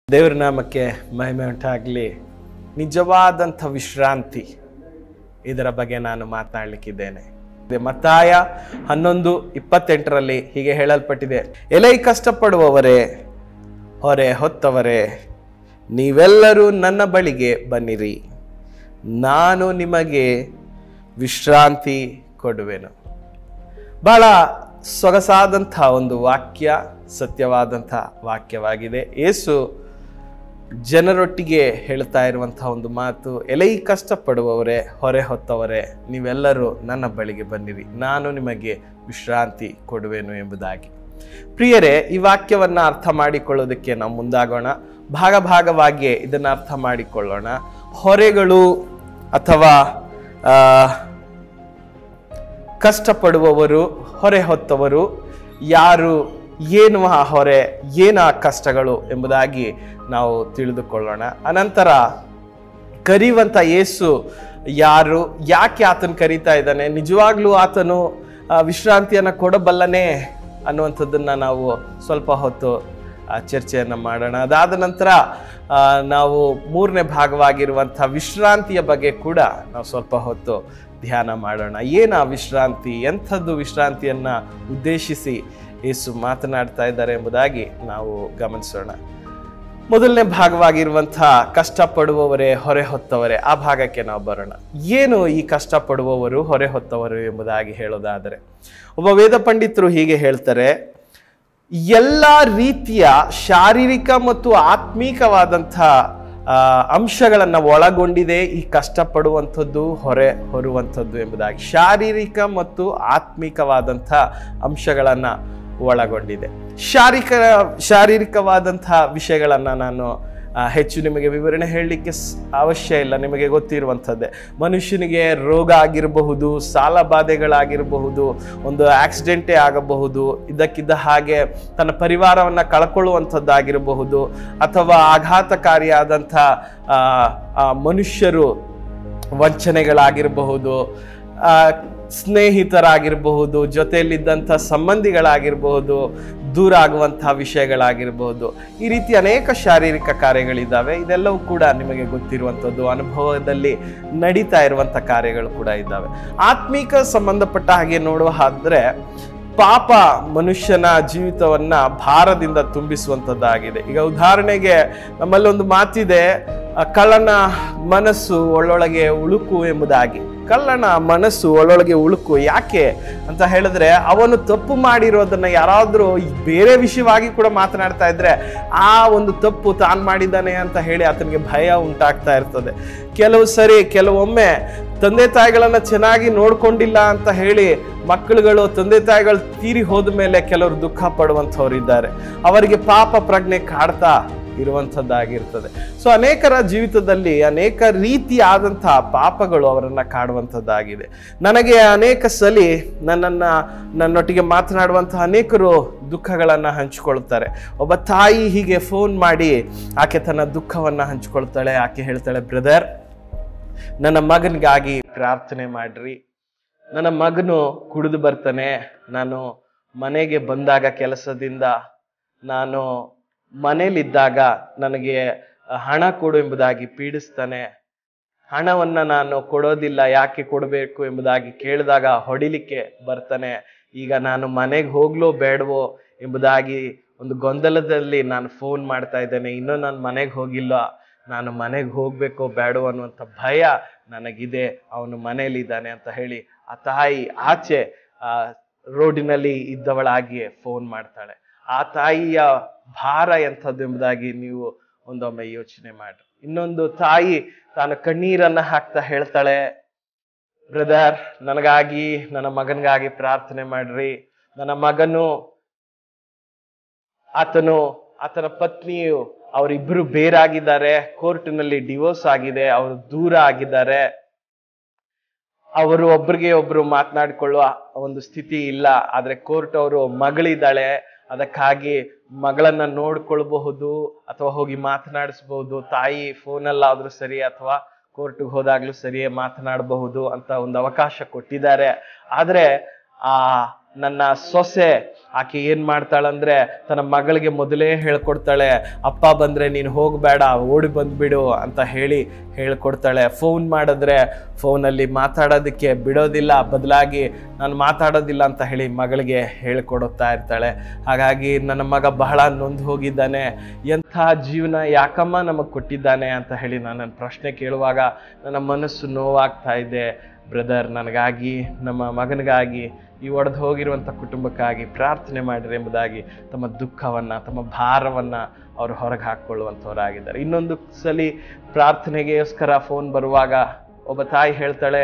ದೇವರ ನಾಮಕ್ಕೆ ಮಹಿಮೆ ಉಂಟಾಗಲಿ ನಿಜವಾದಂಥ ವಿಶ್ರಾಂತಿ ಇದರ ಬಗ್ಗೆ ನಾನು ಮಾತನಾಡಲಿಕ್ಕಿದ್ದೇನೆ ಇದೆ ಮತ್ತಾಯ ಹನ್ನೊಂದು ಇಪ್ಪತ್ತೆಂಟರಲ್ಲಿ ಹೀಗೆ ಹೇಳಲ್ಪಟ್ಟಿದೆ ಎಲೈ ಕಷ್ಟಪಡುವವರೇ ಹೊರೆ ಹೊತ್ತವರೇ ನೀವೆಲ್ಲರೂ ನನ್ನ ಬಳಿಗೆ ಬನ್ನಿರಿ ನಾನು ನಿಮಗೆ ವಿಶ್ರಾಂತಿ ಕೊಡುವೆನು ಬಹಳ ಸೊಗಸಾದಂಥ ಒಂದು ವಾಕ್ಯ ಸತ್ಯವಾದಂಥ ವಾಕ್ಯವಾಗಿದೆ ಏಸು ಜನರೊಟ್ಟಿಗೆ ಹೇಳ್ತಾ ಇರುವಂತಹ ಒಂದು ಮಾತು ಎಲೈ ಕಷ್ಟಪಡುವವರೇ ಹೊರೆ ಹೊತ್ತವರೇ ನೀವೆಲ್ಲರೂ ನನ್ನ ಬಳಿಗೆ ಬನ್ನಿರಿ ನಾನು ನಿಮಗೆ ವಿಶ್ರಾಂತಿ ಕೊಡುವೆನು ಎಂಬುದಾಗಿ ಪ್ರಿಯರೇ ಈ ವಾಕ್ಯವನ್ನ ಅರ್ಥ ಮಾಡಿಕೊಳ್ಳೋದಕ್ಕೆ ನಾವು ಮುಂದಾಗೋಣ ಭಾಗ ಭಾಗವಾಗಿ ಇದನ್ನ ಅರ್ಥ ಮಾಡಿಕೊಳ್ಳೋಣ ಹೊರೆಗಳು ಅಥವಾ ಆ, ಕಷ್ಟಪಡುವವರು ಹೊರೆ ಹೊತ್ತವರು ಯಾರು ಏನು ಆ ಹೊರೆ ಏನು ಆ ಕಷ್ಟಗಳು ಎಂಬುದಾಗಿ ನಾವು ತಿಳಿದುಕೊಳ್ಳೋಣ ಅನಂತರ ಕರೆಯುವಂಥ ಯೇಸು ಯಾರು ಯಾಕೆ ಆತನ ಕರೀತಾ ಇದ್ದಾನೆ ನಿಜವಾಗ್ಲೂ ಆತನು ಆ, ವಿಶ್ರಾಂತಿಯನ್ನು ಕೊಡಬಲ್ಲನೇ ಅನ್ನುವಂಥದ್ದನ್ನು ನಾವು ಸ್ವಲ್ಪ ಹೊತ್ತು ಆ, ಚರ್ಚೆಯನ್ನು ಮಾಡೋಣ ಅದಾದ ನಂತರ ಆ, ನಾವು ಮೂರನೇ ಭಾಗವಾಗಿರುವಂಥ ವಿಶ್ರಾಂತಿಯ ಬಗ್ಗೆ ಕೂಡ ನಾವು ಸ್ವಲ್ಪ ಹೊತ್ತು ಧ್ಯಾನ ಮಾಡೋಣ ಏನು ಆ ವಿಶ್ರಾಂತಿ ಎಂಥದ್ದು ವಿಶ್ರಾಂತಿಯನ್ನು ಉದ್ದೇಶಿಸಿ ಯೇಸು ಮಾತನಾಡ್ತಾ ಇದ್ದಾರೆ ಎಂಬುದಾಗಿ ನಾವು ಗಮನಿಸೋಣ ಮೊದಲನೇ ಭಾಗವಾಗಿರುವಂಥ ಕಷ್ಟಪಡುವವರೇ ಹೊರೆ ಹೊತ್ತವರೇ ಆ ಭಾಗಕ್ಕೆ ನಾವು ಬರೋಣ ಏನು ಈ ಕಷ್ಟಪಡುವವರು ಹೊರೆ ಹೊತ್ತವರು ಎಂಬುದಾಗಿ ಹೇಳೋದಾದರೆ ಒಬ್ಬ ವೇದ ಪಂಡಿತರು ಹೀಗೆ ಹೇಳ್ತಾರೆ ಎಲ್ಲ ರೀತಿಯ ಶಾರೀರಿಕ ಮತ್ತು ಆತ್ಮೀಕವಾದಂಥ ಆ, ಅಂಶಗಳನ್ನ ಒಳಗೊಂಡಿದೆ ಈ ಕಷ್ಟಪಡುವಂಥದ್ದು ಹೊರೆ ಹೊರುವಂಥದ್ದು ಎಂಬುದಾಗಿ ಶಾರೀರಿಕ ಮತ್ತು ಆತ್ಮಿಕವಾದಂಥ ಅಂಶಗಳನ್ನ ಒಳಗೊಂಡಿದೆ ಶಾರೀರಿಕ ಶಾರೀರಿಕವಾದಂಥ ವಿಷಯಗಳನ್ನ ನಾನು ಆ, ಹೆಚ್ಚು ನಿಮಗೆ ವಿವರಣೆ ಹೇಳಲಿಕ್ಕೆ ಸ್- ಅವಶ್ಯ ಇಲ್ಲ ನಿಮಗೆ ಗೊತ್ತಿರುವಂಥದ್ದೇ ಮನುಷ್ಯನಿಗೆ ರೋಗ ಆಗಿರಬಹುದು ಸಾಲ ಬಾಧೆಗಳಾಗಿರಬಹುದು ಒಂದು ಆಕ್ಸಿಡೆಂಟೇ ಆಗಬಹುದು ಇದ್ದಕ್ಕಿದ್ದ ಹಾಗೆ ತನ್ನ ಪರಿವಾರವನ್ನು ಕಳ್ಕೊಳ್ಳುವಂಥದ್ದಾಗಿರಬಹುದು ಅಥವಾ ಆಘಾತಕಾರಿಯಾದಂಥ ಆ, ಆ, ಮನುಷ್ಯರು ವಂಚನೆಗಳಾಗಿರಬಹುದು ಆ, ಸ್ನೇಹಿತರಾಗಿರಬಹುದು ಜೊತೆಯಲ್ಲಿದ್ದಂಥ ಸಂಬಂಧಿಗಳಾಗಿರಬಹುದು ದೂರ ಆಗುವಂತಹ ವಿಷಯಗಳಾಗಿರಬಹುದು ಈ ರೀತಿ ಅನೇಕ ಶಾರೀರಿಕ ಕಾರ್ಯಗಳಿದ್ದಾವೆ ಇದೆಲ್ಲವೂ ಕೂಡ ನಿಮಗೆ ಗೊತ್ತಿರುವಂಥದ್ದು ಅನುಭವದಲ್ಲಿ ನಡೀತಾ ಇರುವಂಥ ಕಾರ್ಯಗಳು ಕೂಡ ಇದ್ದಾವೆ ಆತ್ಮೀಕ ಸಂಬಂಧಪಟ್ಟ ಹಾಗೆ ನೋಡುವ ಆದ್ರೆ ಪಾಪ ಮನುಷ್ಯನ ಜೀವಿತವನ್ನ ಭಾರದಿಂದ ತುಂಬಿಸುವಂಥದ್ದಾಗಿದೆ ಈಗ ಉದಾಹರಣೆಗೆ ನಮ್ಮಲ್ಲಿ ಒಂದು ಮಾತಿದೆ ಆ, ಕಳ್ಳನ ಮನಸ್ಸು ಒಳ್ಳೊಳಗೆ ಉಳುಕು ಎಂಬುದಾಗಿ ಕಳ್ಳನ ಮನಸ್ಸು ಒಳ್ಳೊಳಗೆ ಉಳುಕು ಯಾಕೆ ಅಂತ ಹೇಳಿದ್ರೆ ಅವನು ತಪ್ಪು ಮಾಡಿರೋದನ್ನ ಯಾರಾದ್ರೂ ಬೇರೆ ವಿಷಯವಾಗಿ ಕೂಡ ಮಾತನಾಡ್ತಾ ಇದ್ರೆ ಆ ಒಂದು ತಪ್ಪು ತಾನು ಮಾಡಿದ್ದಾನೆ ಅಂತ ಹೇಳಿ ಆತನಿಗೆ ಭಯ ಉಂಟಾಗ್ತಾ ಇರ್ತದೆ ಕೆಲವು ಸರಿ ಕೆಲವೊಮ್ಮೆ ತಂದೆ ತಾಯಿಗಳನ್ನ ಚೆನ್ನಾಗಿ ನೋಡ್ಕೊಂಡಿಲ್ಲ ಅಂತ ಹೇಳಿ ಮಕ್ಕಳುಗಳು ತಂದೆ ತಾಯಿಗಳು ತೀರಿ ಹೋದ ಮೇಲೆ ಕೆಲವರು ದುಃಖ ಪಡುವಂಥವ್ರು ಇದ್ದಾರೆ ಅವರಿಗೆ ಪಾಪ ಪ್ರಜ್ಞೆ ಕಾಡ್ತಾ ಇರುವಂಥದ್ದಾಗಿರ್ತದೆ ಸೊ ಅನೇಕರ ಜೀವಿತದಲ್ಲಿ ಅನೇಕ ರೀತಿಯಾದಂತಹ ಪಾಪಗಳು ಅವರನ್ನ ಕಾಡುವಂಥದ್ದಾಗಿದೆ ನನಗೆ ಅನೇಕ ಸಲಿ ನನ್ನನ್ನ ನನ್ನೊಟ್ಟಿಗೆ ಮಾತನಾಡುವಂತಹ ಅನೇಕರು ದುಃಖಗಳನ್ನ ಹಂಚಿಕೊಳ್ತಾರೆ ಒಬ್ಬ ತಾಯಿ ಹೀಗೆ ಫೋನ್ ಮಾಡಿ ಆಕೆ ತನ್ನ ದುಃಖವನ್ನ ಹಂಚಿಕೊಳ್ತಾಳೆ ಆಕೆ ಹೇಳ್ತಾಳೆ ಬ್ರದರ್ ನನ್ನ ಮಗನಿಗಾಗಿ ಪ್ರಾರ್ಥನೆ ಮಾಡ್ರಿ ನನ್ನ ಮಗನು ಕುಡಿದು ಬರ್ತಾನೆ ನಾನು ಮನೆಗೆ ಬಂದಾಗ ಕೆಲಸದಿಂದ ನಾನು ಮನೇಲಿದ್ದಾಗ ನನಗೆ ಹಣ ಕೊಡು ಎಂಬುದಾಗಿ ಪೀಡಿಸ್ತಾನೆ ಹಣವನ್ನ ನಾನು ಕೊಡೋದಿಲ್ಲ ಯಾಕೆ ಕೊಡಬೇಕು ಎಂಬುದಾಗಿ ಕೇಳಿದಾಗ ಹೊಡಿಲಿಕ್ಕೆ ಬರ್ತಾನೆ ಈಗ ನಾನು ಮನೆಗೆ ಹೋಗ್ಲೋ ಬೇಡವೋ ಎಂಬುದಾಗಿ ಒಂದು ಗೊಂದಲದಲ್ಲಿ ನಾನು ಫೋನ್ ಮಾಡ್ತಾ ಇದ್ದೇನೆ ಇನ್ನೂ ನಾನು ಮನೆಗೆ ಹೋಗಿಲ್ಲ ನಾನು ಮನೆಗೆ ಹೋಗ್ಬೇಕೋ ಬೇಡವೋ ಅನ್ನುವಂಥ ಭಯ ನನಗಿದೆ ಅವನು ಮನೆಯಲ್ಲಿದ್ದಾನೆ ಅಂತ ಹೇಳಿ ಆ ತಾಯಿ ಆಚೆ ಆ ರೋಡಿನಲ್ಲಿ ಇದ್ದವಳಾಗಿಯೇ ಫೋನ್ ಮಾಡ್ತಾಳೆ ಆ ತಾಯಿಯ ಭಾರ ಎಂಥದ್ದು ಎಂಬುದಾಗಿ ನೀವು ಒಂದೊಮ್ಮೆ ಯೋಚನೆ ಮಾಡ್ರಿ ಇನ್ನೊಂದು ತಾಯಿ ತಾನು ಕಣ್ಣೀರನ್ನ ಹಾಕ್ತಾ ಹೇಳ್ತಾಳೆ ಬ್ರದರ್ ನನಗಾಗಿ ನನ್ನ ಮಗನಿಗಾಗಿ ಪ್ರಾರ್ಥನೆ ಮಾಡ್ರಿ ನನ್ನ ಮಗನು ಆತನು ಆತನ ಪತ್ನಿಯು ಅವರಿಬ್ರು ಬೇರಾಗಿದ್ದಾರೆ ಕೋರ್ಟಿನಲ್ಲಿ ಡಿವೋರ್ಸ್ ಆಗಿದೆ ಅವರು ದೂರ ಆಗಿದ್ದಾರೆ ಅವರು ಒಬ್ರಿಗೆ ಒಬ್ರು ಮಾತನಾಡಿಕೊಳ್ಳುವ ಒಂದು ಸ್ಥಿತಿ ಇಲ್ಲ ಆದ್ರೆ ಕೋರ್ಟ್ ಅವರು ಮಗಳಿದ್ದಾಳೆ ಅದಕ್ಕಾಗಿ ಮಗಳನ್ನ ನೋಡ್ಕೊಳ್ಬಹುದು ಅಥವಾ ಹೋಗಿ ಮಾತನಾಡಿಸಬಹುದು ತಾಯಿ ಫೋನಲ್ಲಾದ್ರೂ ಸರಿ ಅಥವಾ ಕೋರ್ಟ್ಗೆ ಹೋದಾಗ್ಲೂ ಸರಿಯೇ ಮಾತನಾಡಬಹುದು ಅಂತ ಒಂದು ಅವಕಾಶ ಕೊಟ್ಟಿದ್ದಾರೆ ಆದ್ರೆ ಆ ನನ್ನ ಸೊಸೆ ಆಕೆ ಏನ್ ಮಾಡ್ತಾಳಂದ್ರೆ ತನ್ನ ಮಗಳಿಗೆ ಮೊದಲೇ ಹೇಳ್ಕೊಡ್ತಾಳೆ ಅಪ್ಪ ಬಂದ್ರೆ ನೀನು ಹೋಗಬೇಡ ಓಡಿ ಬಂದ್ಬಿಡು ಅಂತ ಹೇಳಿ ಹೇಳ್ಕೊಡ್ತಾಳೆ ಫೋನ್ ಮಾಡಿದ್ರೆ ಫೋನಲ್ಲಿ ಮಾತಾಡೋದಕ್ಕೆ ಬಿಡೋದಿಲ್ಲ ಬದಲಾಗಿ ನಾನು ಮಾತಾಡೋದಿಲ್ಲ ಅಂತ ಹೇಳಿ ಮಗಳಿಗೆ ಹೇಳ್ಕೊಡುತ್ತಾ ಇರ್ತಾಳೆ ಹಾಗಾಗಿ ನನ್ನ ಮಗ ಬಹಳ ನೊಂದು ಹೋಗಿದ್ದಾನೆ ಎಂಥ ಜೀವನ ಯಾಕಮ್ಮ ನಮಗೆ ಕೊಟ್ಟಿದ್ದಾನೆ ಅಂತ ಹೇಳಿ ನಾನು ನನ್ನ ಪ್ರಶ್ನೆ ಕೇಳುವಾಗ ನನ್ನ ಮನಸ್ಸು ನೋವಾಗ್ತಾ ಇದೆ ಬ್ರದರ್ ನನಗಾಗಿ ನಮ್ಮ ಮಗನಿಗಾಗಿ ಈ ಒಡೆದು ಹೋಗಿರುವಂಥ ಕುಟುಂಬಕ್ಕಾಗಿ ಪ್ರಾರ್ಥನೆ ಮಾಡಿರಿ ಎಂಬುದಾಗಿ ತಮ್ಮ ದುಃಖವನ್ನು ತಮ್ಮ ಭಾರವನ್ನು ಅವರು ಹೊರಗೆ ಹಾಕ್ಕೊಳ್ಳುವಂಥವರಾಗಿದ್ದಾರೆ ಇನ್ನೊಂದು ಸಲಿ ಪ್ರಾರ್ಥನೆಗೋಸ್ಕರ ಫೋನ್ ಬರುವಾಗ ಒಬ್ಬ ತಾಯಿ ಹೇಳ್ತಾಳೆ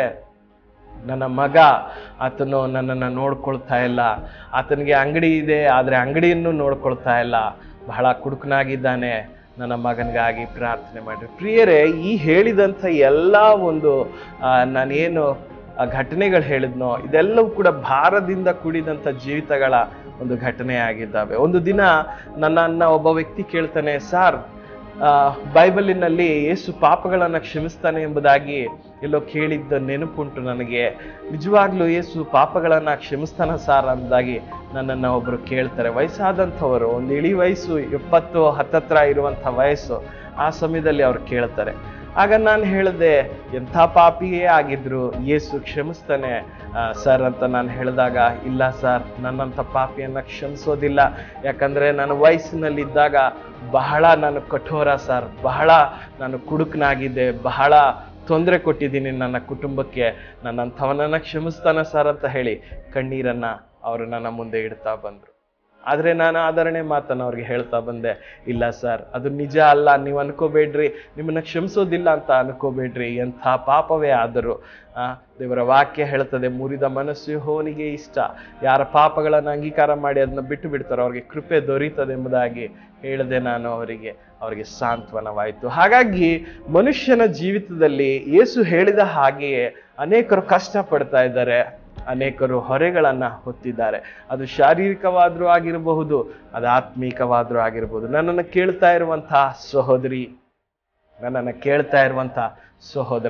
ನನ್ನ ಮಗ ಆತನು ನನ್ನನ್ನು ನೋಡ್ಕೊಳ್ತಾ ಇಲ್ಲ ಆತನಿಗೆ ಅಂಗಡಿ ಇದೆ ಆದರೆ ಅಂಗಡಿಯನ್ನು ನೋಡ್ಕೊಳ್ತಾ ಇಲ್ಲ ಬಹಳ ಕುಡುಕನಾಗಿದ್ದಾನೆ ನನ್ನ ಮಗನಿಗಾಗಿ ಪ್ರಾರ್ಥನೆ ಮಾಡಿರಿ ಪ್ರಿಯರೇ ಈ ಹೇಳಿದಂಥ ಎಲ್ಲ ಒಂದು ಆ, ನಾನೇನು ಆ ಘಟನೆಗಳು ಹೇಳಿದ್ನೋ ಇದೆಲ್ಲವೂ ಕೂಡ ಭಾರದಿಂದ ಕೂಡಿದಂಥ ಜೀವಿತಗಳ ಒಂದು ಘಟನೆ ಆಗಿದ್ದಾವೆ ಒಂದು ದಿನ ನನ್ನನ್ನ ಒಬ್ಬ ವ್ಯಕ್ತಿ ಕೇಳ್ತಾನೆ ಸಾರ್ ಆ, ಬೈಬಲಿನಲ್ಲಿ ಯೇಸು ಪಾಪಗಳನ್ನು ಕ್ಷಮಿಸ್ತಾನೆ ಎಂಬುದಾಗಿ ಎಲ್ಲೋ ಕೇಳಿದ್ದ ನೆನಪುಂಟು ನನಗೆ ನಿಜವಾಗ್ಲೂ ಯೇಸು ಪಾಪಗಳನ್ನು ಕ್ಷಮಿಸ್ತಾನ ಸಾರ್ ಎಂಬುದಾಗಿ ನನ್ನನ್ನು ಒಬ್ಬರು ಕೇಳ್ತಾರೆ ವಯಸ್ಸಾದಂಥವರು ಒಂದು ಇಳಿ ವಯಸ್ಸು ಎಪ್ಪತ್ತು ಹತ್ತತ್ರ ಇರುವಂಥ ವಯಸ್ಸು ಆ ಸಮಯದಲ್ಲಿ ಅವ್ರು ಕೇಳ್ತಾರೆ ಆಗ ನಾನು ಹೇಳಿದೆ ಎಂಥ ಪಾಪಿಯೇ ಆಗಿದ್ರು ಯೇಸು ಕ್ಷಮಿಸ್ತಾನೆ ಆ, ಸರ್ ಅಂತ ನಾನು ಹೇಳಿದಾಗ ಇಲ್ಲ ಸರ್ ನನ್ನಂಥ ಪಾಪಿಯನ್ನು ಕ್ಷಮಿಸೋದಿಲ್ಲ ಯಾಕಂದರೆ ನಾನು ವಯಸ್ಸಿನಲ್ಲಿದ್ದಾಗ ಬಹಳ ನಾನು ಕಠೋರ ಸರ್ ಬಹಳ ನಾನು ಕುಡುಕನಾಗಿದ್ದೆ ಬಹಳ ತೊಂದರೆ ಕೊಟ್ಟಿದ್ದೀನಿ ನನ್ನ ಕುಟುಂಬಕ್ಕೆ ನನ್ನಂಥವನನ್ನು ಕ್ಷಮಿಸ್ತಾನ ಸರ್ ಅಂತ ಹೇಳಿ ಕಣ್ಣೀರನ್ನು ಅವರು ನನ್ನ ಮುಂದೆ ಇಡ್ತಾ ಬಂದರು ಆದರೆ ನಾನು ಆದರಣೆ ಮಾತನ್ನು ಅವ್ರಿಗೆ ಹೇಳ್ತಾ ಬಂದೆ ಇಲ್ಲ ಸರ್ ಅದು ನಿಜ ಅಲ್ಲ ನೀವು ಅನ್ಕೋಬೇಡ್ರಿ ನಿಮ್ಮನ್ನ ಕ್ಷಮಿಸೋದಿಲ್ಲ ಅಂತ ಅನ್ಕೋಬೇಡ್ರಿ ಎಂಥ ಪಾಪವೇ ಆದರೂ ಆ, ದೇವರ ವಾಕ್ಯ ಹೇಳ್ತದೆ ಮುರಿದ ಮನಸ್ಸು ಯೆಹೋವನಿಗೆ ಇಷ್ಟ ಯಾರ ಪಾಪಗಳನ್ನು ಅಂಗೀಕಾರ ಮಾಡಿ ಅದನ್ನ ಬಿಟ್ಟು ಬಿಡ್ತಾರೋ ಅವ್ರಿಗೆ ಕೃಪೆ ದೊರೀತದೆ ಎಂಬುದಾಗಿ ಹೇಳಿದೆ ನಾನು ಅವರಿಗೆ ಅವರಿಗೆ ಸಾಂತ್ವನವಾಯಿತು ಹಾಗಾಗಿ ಮನುಷ್ಯನ ಜೀವಿತದಲ್ಲಿ ಯೇಸು ಹೇಳಿದ ಹಾಗೆಯೇ ಅನೇಕರು ಕಷ್ಟಪಡ್ತಾ ಇದ್ದಾರೆ ಅನೇಕರು ಹೊರೆಗಳನ್ನು ಹೊತ್ತಿದ್ದಾರೆ ಅದು ಶಾರೀರಿಕವಾದರೂ ಆಗಿರಬಹುದು ಅದು ಆತ್ಮೀಕವಾದರೂ ಆಗಿರಬಹುದು ನನ್ನನ್ನು ಕೇಳ್ತಾ ಇರುವಂಥ ಸಹೋದರಿ ನನ್ನನ್ನು ಕೇಳ್ತಾ ಇರುವಂಥ ಸಹೋದರ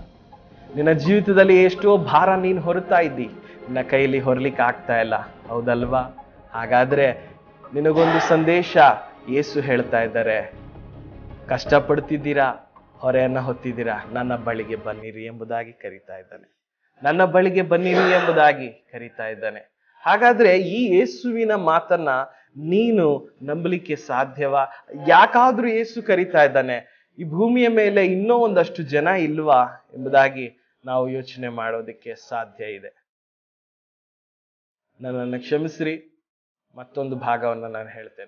ನಿನ್ನ ಜೀವಿತದಲ್ಲಿ ಎಷ್ಟೋ ಭಾರ ನೀನು ಹೊರತಾ ಇದ್ದಿ ನಿನ್ನ ಕೈಯಲ್ಲಿ ಹೊರಲಿಕ್ಕೆ ಆಗ್ತಾ ಇಲ್ಲ ಹೌದಲ್ವಾ ಹಾಗಾದ್ರೆ ನಿನಗೊಂದು ಸಂದೇಶ ಯೇಸು ಹೇಳ್ತಾ ಇದ್ದಾರೆ ಕಷ್ಟಪಡ್ತಿದ್ದೀರಾ ಹೊರೆಯನ್ನು ಹೊತ್ತಿದ್ದೀರಾ ನನ್ನ ಬಳಿಗೆ ಬನ್ನಿರಿ ಎಂಬುದಾಗಿ ಕರೀತಾ ಇದ್ದಾನೆ ನನ್ನ ಬಳಿಗೆ ಬನ್ನಿರಿ ಎಂಬುದಾಗಿ ಕರೀತಾ ಇದ್ದಾನೆ ಹಾಗಾದ್ರೆ ಈ ಯೇಸುವಿನ ಮಾತನ್ನ ನೀನು ನಂಬಲಿಕ್ಕೆ ಸಾಧ್ಯವಾ ಯಾಕಾದ್ರೂ ಯೇಸು ಕರೀತಾ ಇದ್ದಾನೆ ಈ ಭೂಮಿಯ ಮೇಲೆ ಇನ್ನೂ ಒಂದಷ್ಟು ಜನ ಇಲ್ವಾ ಎಂಬುದಾಗಿ ನಾವು ಯೋಚನೆ ಮಾಡೋದಕ್ಕೆ ಸಾಧ್ಯ ಇದೆ ನನ್ನನ್ನು ಕ್ಷಮಿಸ್ರಿ ಮತ್ತೊಂದು ಭಾಗವನ್ನು ನಾನು ಹೇಳ್ತೇನೆ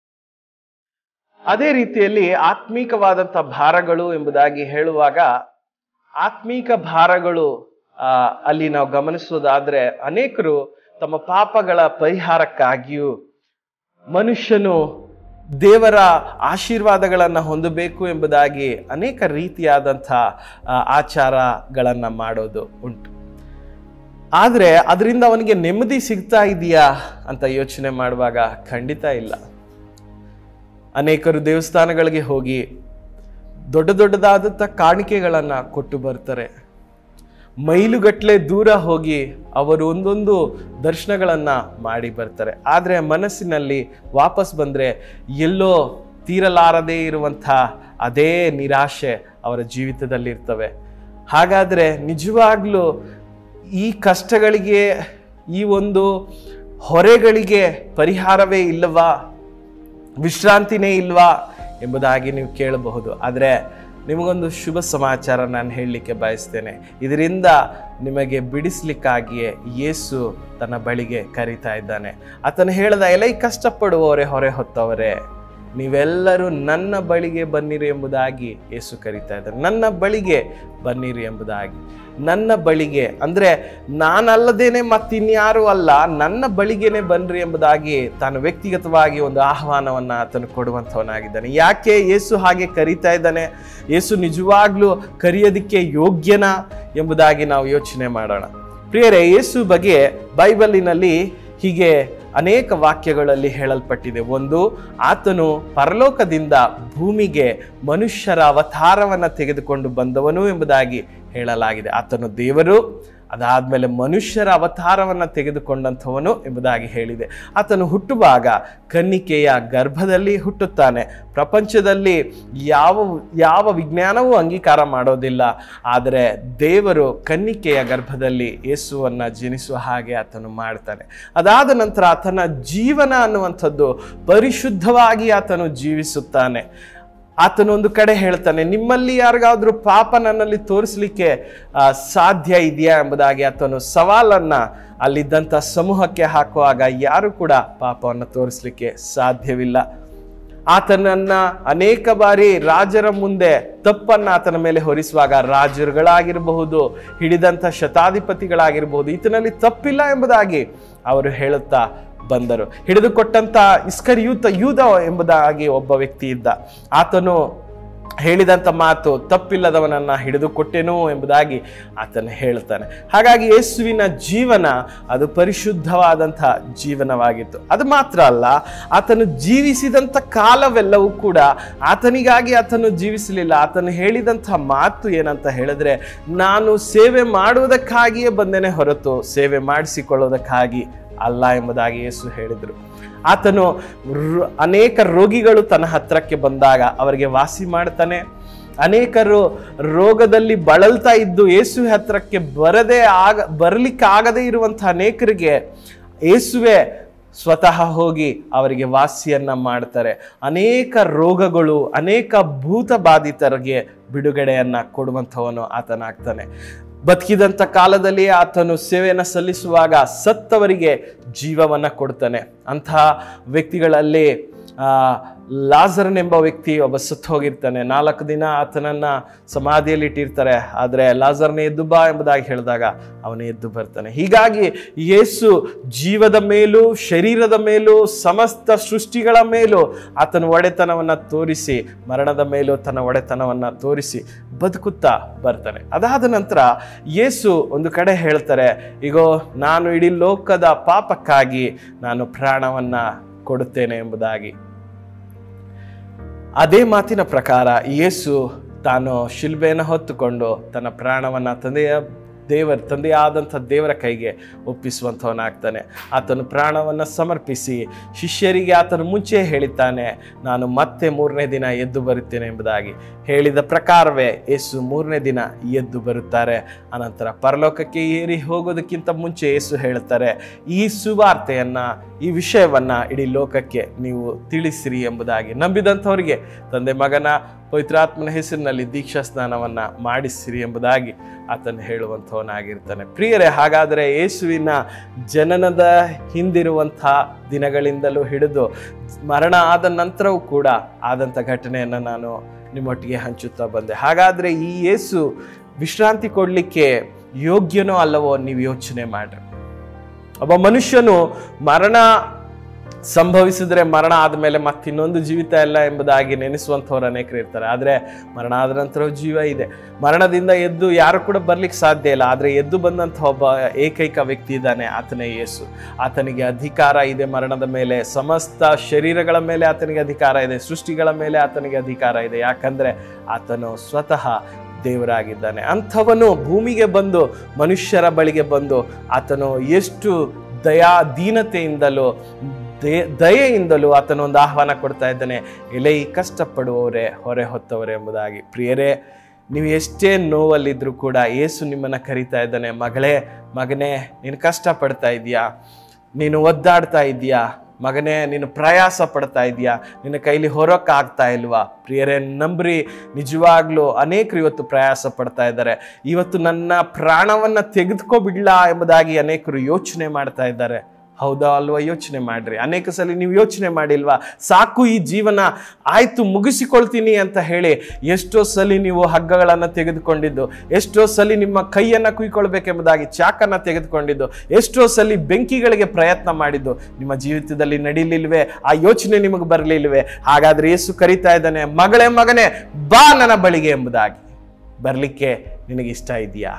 ಅದೇ ರೀತಿಯಲ್ಲಿ ಆತ್ಮೀಕವಾದಂಥ ಭಾರಗಳು ಎಂಬುದಾಗಿ ಹೇಳುವಾಗ ಆತ್ಮೀಕ ಭಾರಗಳು ಆ, ಅಲ್ಲಿ ನಾವು ಗಮನಿಸೋದಾದ್ರೆ ಅನೇಕರು ತಮ್ಮ ಪಾಪಗಳ ಪರಿಹಾರಕ್ಕಾಗಿಯೂ ಮನುಷ್ಯನು ದೇವರ ಆಶೀರ್ವಾದಗಳನ್ನು ಹೊಂದಬೇಕು ಎಂಬುದಾಗಿ ಅನೇಕ ರೀತಿಯಾದಂಥ ಆ, ಆಚಾರಗಳನ್ನು ಮಾಡೋದು ಉಂಟು ಆದರೆ ಅದರಿಂದ ಅವನಿಗೆ ನೆಮ್ಮದಿ ಸಿಗ್ತಾ ಇದೆಯಾ ಅಂತ ಯೋಚನೆ ಮಾಡುವಾಗ ಖಂಡಿತ ಇಲ್ಲ ಅನೇಕರು ದೇವಸ್ಥಾನಗಳಿಗೆ ಹೋಗಿ ದೊಡ್ಡ ದೊಡ್ಡದಾದಂಥ ಕಾಣಿಕೆಗಳನ್ನು ಕೊಟ್ಟು ಬರ್ತಾರೆ ಮೈಲುಗಟ್ಟಲೆ ದೂರ ಹೋಗಿ ಅವರು ಒಂದೊಂದು ದರ್ಶನಗಳನ್ನು ಮಾಡಿ ಬರ್ತಾರೆ ಆದರೆ ಮನಸ್ಸಿನಲ್ಲಿ ವಾಪಸ್ ಬಂದರೆ ಎಲ್ಲೋ ತೀರಲಾರದೇ ಇರುವಂಥ ಅದೇ ನಿರಾಶೆ ಅವರ ಜೀವಿತದಲ್ಲಿರ್ತವೆ ಹಾಗಾದರೆ ನಿಜವಾಗ್ಲೂ ಈ ಕಷ್ಟಗಳಿಗೆ ಈ ಒಂದು ಹೊರೆಗಳಿಗೆ ಪರಿಹಾರವೇ ಇಲ್ಲವಾ ವಿಶ್ರಾಂತಿನೇ ಇಲ್ವಾ ಎಂಬುದಾಗಿ ನೀವು ಕೇಳಬಹುದು ಆದರೆ ನಿಮಗೊಂದು ಶುಭ ಸಮಾಚಾರ ನಾನು ಹೇಳಲಿಕ್ಕೆ ಬಯಸ್ತೇನೆ ಇದರಿಂದ ನಿಮಗೆ ಬಿಡಿಸ್ಲಿಕ್ಕಾಗಿಯೇ ಯೇಸು ತನ್ನ ಬಳಿಗೆ ಕರೀತಾ ಇದ್ದಾನೆ ಆತನು ಹೇಳ್ದ ಎಲೈ ಕಷ್ಟಪಡುವವರೇ ಹೊರೆ ಹೊತ್ತವರೇ ನೀವೆಲ್ಲರೂ ನನ್ನ ಬಳಿಗೆ ಬನ್ನಿರಿ ಎಂಬುದಾಗಿ ಯೇಸು ಕರೀತಾ ಇದ್ದಾರೆ ನನ್ನ ಬಳಿಗೆ ಬನ್ನಿರಿ ಎಂಬುದಾಗಿ ನನ್ನ ಬಳಿಗೆ ಅಂದರೆ ನಾನಲ್ಲದೇನೆ ಮತ್ತಿನ್ಯಾರೂ ಅಲ್ಲ ನನ್ನ ಬಳಿಗೇನೆ ಬನ್ನಿರಿ ಎಂಬುದಾಗಿ ತಾನು ವ್ಯಕ್ತಿಗತವಾಗಿ ಒಂದು ಆಹ್ವಾನವನ್ನು ಆತನು ಕೊಡುವಂಥವನಾಗಿದ್ದಾನೆ ಯಾಕೆ ಯೇಸು ಹಾಗೆ ಕರೀತಾ ಇದ್ದಾನೆ ಯೇಸು ನಿಜವಾಗ್ಲೂ ಕರೆಯೋದಕ್ಕೆ ಯೋಗ್ಯನಾ ಎಂಬುದಾಗಿ ನಾವು ಯೋಚನೆ ಮಾಡೋಣ ಪ್ರಿಯರೇ ಯೇಸು ಬಗ್ಗೆ ಬೈಬಲಿನಲ್ಲಿ ಹೀಗೆ ಅನೇಕ ವಾಕ್ಯಗಳಲ್ಲಿ ಹೇಳಲ್ಪಟ್ಟಿದೆ ಒಂದು ಆತನು ಪರಲೋಕದಿಂದ ಭೂಮಿಗೆ ಮನುಷ್ಯರ ಅವತಾರವನ್ನು ತೆಗೆದುಕೊಂಡು ಬಂದವನು ಎಂಬುದಾಗಿ ಹೇಳಲಾಗಿದೆ ಆತನು ದೇವರು ಅದಾದ್ಮೇಲೆ ಮನುಷ್ಯರ ಅವತಾರವನ್ನು ತೆಗೆದುಕೊಂಡಂಥವನು ಎಂಬುದಾಗಿ ಹೇಳಿದೆ ಆತನು ಹುಟ್ಟುವಾಗ ಕನ್ನಿಕೆಯ ಗರ್ಭದಲ್ಲಿ ಹುಟ್ಟುತ್ತಾನೆ ಪ್ರಪಂಚದಲ್ಲಿ ಯಾವ ಯಾವ ವಿಜ್ಞಾನವೂ ಅಂಗೀಕಾರ ಮಾಡೋದಿಲ್ಲ ಆದರೆ ದೇವರು ಕನ್ನಿಕೆಯ ಗರ್ಭದಲ್ಲಿ ಯೇಸುವನ್ನು ಜನಿಸುವ ಹಾಗೆ ಆತನು ಮಾಡ್ತಾನೆ ಅದಾದ ನಂತರ ಆತನ ಜೀವನ ಅನ್ನುವಂಥದ್ದು ಪರಿಶುದ್ಧವಾಗಿ ಆತನು ಜೀವಿಸುತ್ತಾನೆ ಆತನು ಒಂದು ಕಡೆ ಹೇಳ್ತಾನೆ ನಿಮ್ಮಲ್ಲಿ ಯಾರಿಗಾದ್ರೂ ಪಾಪ ನನ್ನಲ್ಲಿ ತೋರಿಸ್ಲಿಕ್ಕೆ ಆ, ಸಾಧ್ಯ ಇದೆಯಾ ಎಂಬುದಾಗಿ ಆತನು ಸವಾಲನ್ನ ಅಲ್ಲಿದ್ದಂಥ ಸಮೂಹಕ್ಕೆ ಹಾಕುವಾಗ ಯಾರು ಕೂಡ ಪಾಪವನ್ನು ತೋರಿಸ್ಲಿಕ್ಕೆ ಸಾಧ್ಯವಿಲ್ಲ ಆತನನ್ನ ಅನೇಕ ಬಾರಿ ರಾಜರ ಮುಂದೆ ತಪ್ಪನ್ನ ಆತನ ಮೇಲೆ ಹೊರಿಸುವಾಗ ರಾಜರುಗಳಾಗಿರಬಹುದು ಹಿಡಿದಂಥ ಶತಾಧಿಪತಿಗಳಾಗಿರಬಹುದು ಈತನಲ್ಲಿ ತಪ್ಪಿಲ್ಲ ಎಂಬುದಾಗಿ ಅವರು ಹೇಳುತ್ತಾ ಬಂದರು ಹಿಡಿದುಕೊಟ್ಟಂತ ಇಸ್ಕರಿಯೂತ ಯೂದ ಎಂಬುದಾಗಿ ಒಬ್ಬ ವ್ಯಕ್ತಿ ಇದ್ದ ಆತನು ಹೇಳಿದಂಥ ಮಾತು ತಪ್ಪಿಲ್ಲದವನನ್ನ ಹಿಡಿದುಕೊಟ್ಟೆನು ಎಂಬುದಾಗಿ ಆತನು ಹೇಳ್ತಾನೆ ಹಾಗಾಗಿ ಯೇಸುವಿನ ಜೀವನ ಅದು ಪರಿಶುದ್ಧವಾದಂಥ ಜೀವನವಾಗಿತ್ತು ಅದು ಮಾತ್ರ ಅಲ್ಲ ಆತನು ಜೀವಿಸಿದಂಥ ಕಾಲವೆಲ್ಲವೂ ಕೂಡ ಆತನಿಗಾಗಿ ಆತನು ಜೀವಿಸಲಿಲ್ಲ ಆತನು ಹೇಳಿದಂಥ ಮಾತು ಏನಂತ ಹೇಳಿದ್ರೆ ನಾನು ಸೇವೆ ಮಾಡುವುದಕ್ಕಾಗಿಯೇ ಬಂದೇನೆ ಹೊರತು ಸೇವೆ ಮಾಡಿಸಿಕೊಳ್ಳೋದಕ್ಕಾಗಿ ಅಲ್ಲ ಎಂಬುದಾಗಿ ಯೇಸು ಹೇಳಿದರು ಆತನು ರು- ಅನೇಕ ರೋಗಿಗಳು ತನ್ನ ಹತ್ರಕ್ಕೆ ಬಂದಾಗ ಅವರಿಗೆ ವಾಸಿ ಮಾಡ್ತಾನೆ ಅನೇಕರು ರೋಗದಲ್ಲಿ ಬಳಲ್ತಾ ಇದ್ದು ಯೇಸು ಹತ್ರಕ್ಕೆ ಬರದೇ ಆಗ ಬರ್ಲಿಕ್ಕೆ ಆಗದೇ ಇರುವಂಥ ಅನೇಕರಿಗೆ ಯೇಸುವೆ ಸ್ವತಃ ಹೋಗಿ ಅವರಿಗೆ ವಾಸಿಯನ್ನ ಮಾಡ್ತಾರೆ ಅನೇಕ ರೋಗಗಳು ಅನೇಕ ಭೂತ ಬಾಧಿತರಿಗೆ ಬಿಡುಗಡೆಯನ್ನ ಕೊಡುವಂಥವನು ಆತನಾಗ್ತಾನೆ ಬದುಕಿದಂಥ ಕಾಲದಲ್ಲಿ ಆತನು ಸೇವೆಯನ್ನು ಸಲ್ಲಿಸುವಾಗ ಸತ್ತವರಿಗೆ ಜೀವವನ್ನ ಕೊಡ್ತಾನೆ ಅಂತಹ ವ್ಯಕ್ತಿಗಳಲ್ಲಿ ಆ, ಲಾಜರನೆಂಬ ವ್ಯಕ್ತಿ ಒಬ್ಬ ಸತ್ತು ಹೋಗಿರ್ತಾನೆ ನಾಲ್ಕು ದಿನ ಆತನನ್ನ ಸಮಾಧಿಯಲ್ಲಿ ಇಟ್ಟಿರ್ತಾರೆ ಆದರೆ ಲಾಜರ್ನ ಎದ್ದು ಬಾ ಎಂಬುದಾಗಿ ಹೇಳಿದಾಗ ಅವನು ಎದ್ದು ಬರ್ತಾನೆ ಹೀಗಾಗಿ ಯೇಸು ಜೀವದ ಮೇಲೂ ಶರೀರದ ಮೇಲೂ ಸಮಸ್ತ ಸೃಷ್ಟಿಗಳ ಮೇಲೂ ಆತನ ಒಡೆತನವನ್ನ ತೋರಿಸಿ ಮರಣದ ಮೇಲೂ ತನ್ನ ಒಡೆತನವನ್ನ ತೋರಿಸಿ ಬದುಕುತ್ತಾ ಬರ್ತಾನೆ ಅದಾದ ನಂತರ ಯೇಸು ಒಂದು ಕಡೆ ಹೇಳ್ತಾರೆ ಈಗೋ ನಾನು ಇಡೀ ಲೋಕದ ಪಾಪಕ್ಕಾಗಿ ನಾನು ಪ್ರಾಣವನ್ನ ಕೊಡುತ್ತೇನೆ ಎಂಬುದಾಗಿ ಅದೇ ಮಾತಿನ ಪ್ರಕಾರ ಯೇಸು ತಾನು ಶಿಲ್ಬೆಯನ್ನು ಹೊತ್ತುಕೊಂಡು ತನ್ನ ಪ್ರಾಣವನ್ನು ತಂದೆಯ ದೇವರ ತಂದೆಯಾದಂಥ ದೇವರ ಕೈಗೆ ಒಪ್ಪಿಸುವಂಥವನಾಗ್ತಾನೆ ಆತನು ಪ್ರಾಣವನ್ನು ಸಮರ್ಪಿಸಿ ಶಿಷ್ಯರಿಗೆ ಆತನು ಮುಂಚೆ ಹೇಳಿದ್ದಾನೆ ನಾನು ಮತ್ತೆ ಮೂರನೇ ದಿನ ಎದ್ದು ಬರುತ್ತೇನೆ ಎಂಬುದಾಗಿ ಹೇಳಿದ ಪ್ರಕಾರವೇ ಯೇಸು ಮೂರನೇ ದಿನ ಎದ್ದು ಬರುತ್ತಾರೆ ಅನಂತರ ಪರಲೋಕಕ್ಕೆ ಏರಿ ಹೋಗೋದಕ್ಕಿಂತ ಮುಂಚೆ ಯೇಸು ಹೇಳ್ತಾರೆ ಈ ಸುವಾರ್ತೆಯನ್ನ ಈ ವಿಷಯವನ್ನ ಇಡೀ ಲೋಕಕ್ಕೆ ನೀವು ತಿಳಿಸಿರಿ ಎಂಬುದಾಗಿ ನಂಬಿದಂಥವರಿಗೆ ತಂದೆ ಮಗನ ಪವಿತ್ರಾತ್ಮನ ಹೆಸರಿನಲ್ಲಿ ದೀಕ್ಷಾ ಸ್ನಾನವನ್ನ ಮಾಡಿಸಿರಿ ಎಂಬುದಾಗಿ ಆತನು ಹೇಳುವಂಥವನಾಗಿರ್ತಾನೆ ಪ್ರಿಯರೇ ಹಾಗಾದರೆ ಯೇಸುವಿನ ಜನನದ ಹಿಂದಿರುವಂಥ ದಿನಗಳಿಂದಲೂ ಹಿಡಿದು ಮರಣ ಆದ ನಂತರವೂ ಕೂಡ ಆದಂಥ ಘಟನೆಯನ್ನು ನಾನು ನಿಮ್ಮೊಟ್ಟಿಗೆ ಹಂಚುತ್ತಾ ಬಂದೆ ಹಾಗಾದರೆ ಈ ಯೇಸು ವಿಶ್ರಾಂತಿ ಕೊಡಲಿಕ್ಕೆ ಯೋಗ್ಯನೋ ಅಲ್ಲವೋ ನೀವು ಯೋಚನೆ ಮಾಡ್ರಿ ಒಬ್ಬ ಮನುಷ್ಯನು ಮರಣ ಸಂಭವಿಸಿದ್ರೆ ಮರಣ ಆದಮೇಲೆ ಮತ್ತಿನ್ನೊಂದು ಜೀವಿತ ಇಲ್ಲ ಎಂಬುದಾಗಿ ನೆನೆಸುವಂಥವ್ರು ಅನೇಕರು ಇರ್ತಾರೆ ಆದರೆ ಮರಣ ಆದ ನಂತರವೂ ಜೀವ ಇದೆ ಮರಣದಿಂದ ಎದ್ದು ಯಾರು ಕೂಡ ಬರ್ಲಿಕ್ಕೆ ಸಾಧ್ಯ ಇಲ್ಲ ಆದರೆ ಎದ್ದು ಬಂದಂಥ ಒಬ್ಬ ಏಕೈಕ ವ್ಯಕ್ತಿ ಇದ್ದಾನೆ ಆತನೇ ಯೇಸು ಆತನಿಗೆ ಅಧಿಕಾರ ಇದೆ ಮರಣದ ಮೇಲೆ ಸಮಸ್ತ ಶರೀರಗಳ ಮೇಲೆ ಆತನಿಗೆ ಅಧಿಕಾರ ಇದೆ ಸೃಷ್ಟಿಗಳ ಮೇಲೆ ಆತನಿಗೆ ಅಧಿಕಾರ ಇದೆ ಯಾಕಂದ್ರೆ ಆತನು ಸ್ವತಃ ದೇವರಾಗಿದ್ದಾನೆ ಅಂಥವನು ಭೂಮಿಗೆ ಬಂದು ಮನುಷ್ಯರ ಬಳಿಗೆ ಬಂದು ಆತನು ಎಷ್ಟು ದಯಾ ದೀನತೆಯಿಂದಲೂ ದೇ ದಯೆಯಿಂದಲೂ ಆತನು ಒಂದು ಆಹ್ವಾನ ಕೊಡ್ತಾ ಇದ್ದಾನೆ ಎಲೆ ಈ ಕಷ್ಟಪಡುವವರೇ ಹೊರೆ ಹೊತ್ತವರೇ ಎಂಬುದಾಗಿ ಪ್ರಿಯರೇ ನೀವು ಎಷ್ಟೇ ನೋವಲ್ಲಿದ್ರೂ ಕೂಡ ಏಸು ನಿಮ್ಮನ್ನು ಕರಿತಾ ಇದ್ದಾನೆ ಮಗಳೇ ಮಗನೇ ನೀನು ಕಷ್ಟಪಡ್ತಾ ಇದೀಯಾ ನೀನು ಒದ್ದಾಡ್ತಾ ಇದೀಯಾ ಮಗನೇ ನೀನು ಪ್ರಯಾಸ ಪಡ್ತಾ ಇದೀಯಾ ನಿನ್ನ ಕೈಲಿ ಹೊರಕ್ಕಾಗ್ತಾ ಇಲ್ವಾ ಪ್ರಿಯರೇ ನಂಬ್ರಿ ನಿಜವಾಗ್ಲೂ ಅನೇಕರು ಇವತ್ತು ಪ್ರಯಾಸ ಪಡ್ತಾ ಇದ್ದಾರೆ ಇವತ್ತು ನನ್ನ ಪ್ರಾಣವನ್ನ ತೆಗೆದುಕೊಬಿಡ್ಲಾ ಎಂಬುದಾಗಿ ಅನೇಕರು ಯೋಚನೆ ಮಾಡ್ತಾ ಇದ್ದಾರೆ ಹೌದಾ ಅಲ್ವಾ ಯೋಚನೆ ಮಾಡ್ರಿ ಅನೇಕ ಸಲ ನೀವು ಯೋಚನೆ ಮಾಡಿಲ್ವಾ ಸಾಕು ಈ ಜೀವನ ಆಯ್ತು ಮುಗಿಸಿಕೊಳ್ತೀನಿ ಅಂತ ಹೇಳಿ ಎಷ್ಟೋ ಸಲ ನೀವು ಹಗ್ಗಗಳನ್ನು ತೆಗೆದುಕೊಂಡಿದ್ದು ಎಷ್ಟೋ ಸಲ ನಿಮ್ಮ ಕೈಯನ್ನು ಕುಯ್ಕೊಳ್ಬೇಕೆಂಬುದಾಗಿ ಚಾಕನ್ನು ತೆಗೆದುಕೊಂಡಿದ್ದು ಎಷ್ಟೋ ಸಲ ಬೆಂಕಿಗಳಿಗೆ ಪ್ರಯತ್ನ ಮಾಡಿದ್ದು ನಿಮ್ಮ ಜೀವಿತದಲ್ಲಿ ನಡೀಲಿಲ್ವೇ ಆ ಯೋಚನೆ ನಿಮಗೆ ಬರಲಿಲ್ವೇ ಹಾಗಾದ್ರೆ ಯೇಸು ಕರಿತಾ ಇದ್ದಾನೆ ಮಗಳೇ ಮಗನೇ ಬಾ ನನ್ನ ಬಳಿಗೆ ಎಂಬುದಾಗಿ ಬರಲಿಕ್ಕೆ ನಿನಗೆ ಇಷ್ಟ ಇದೆಯಾ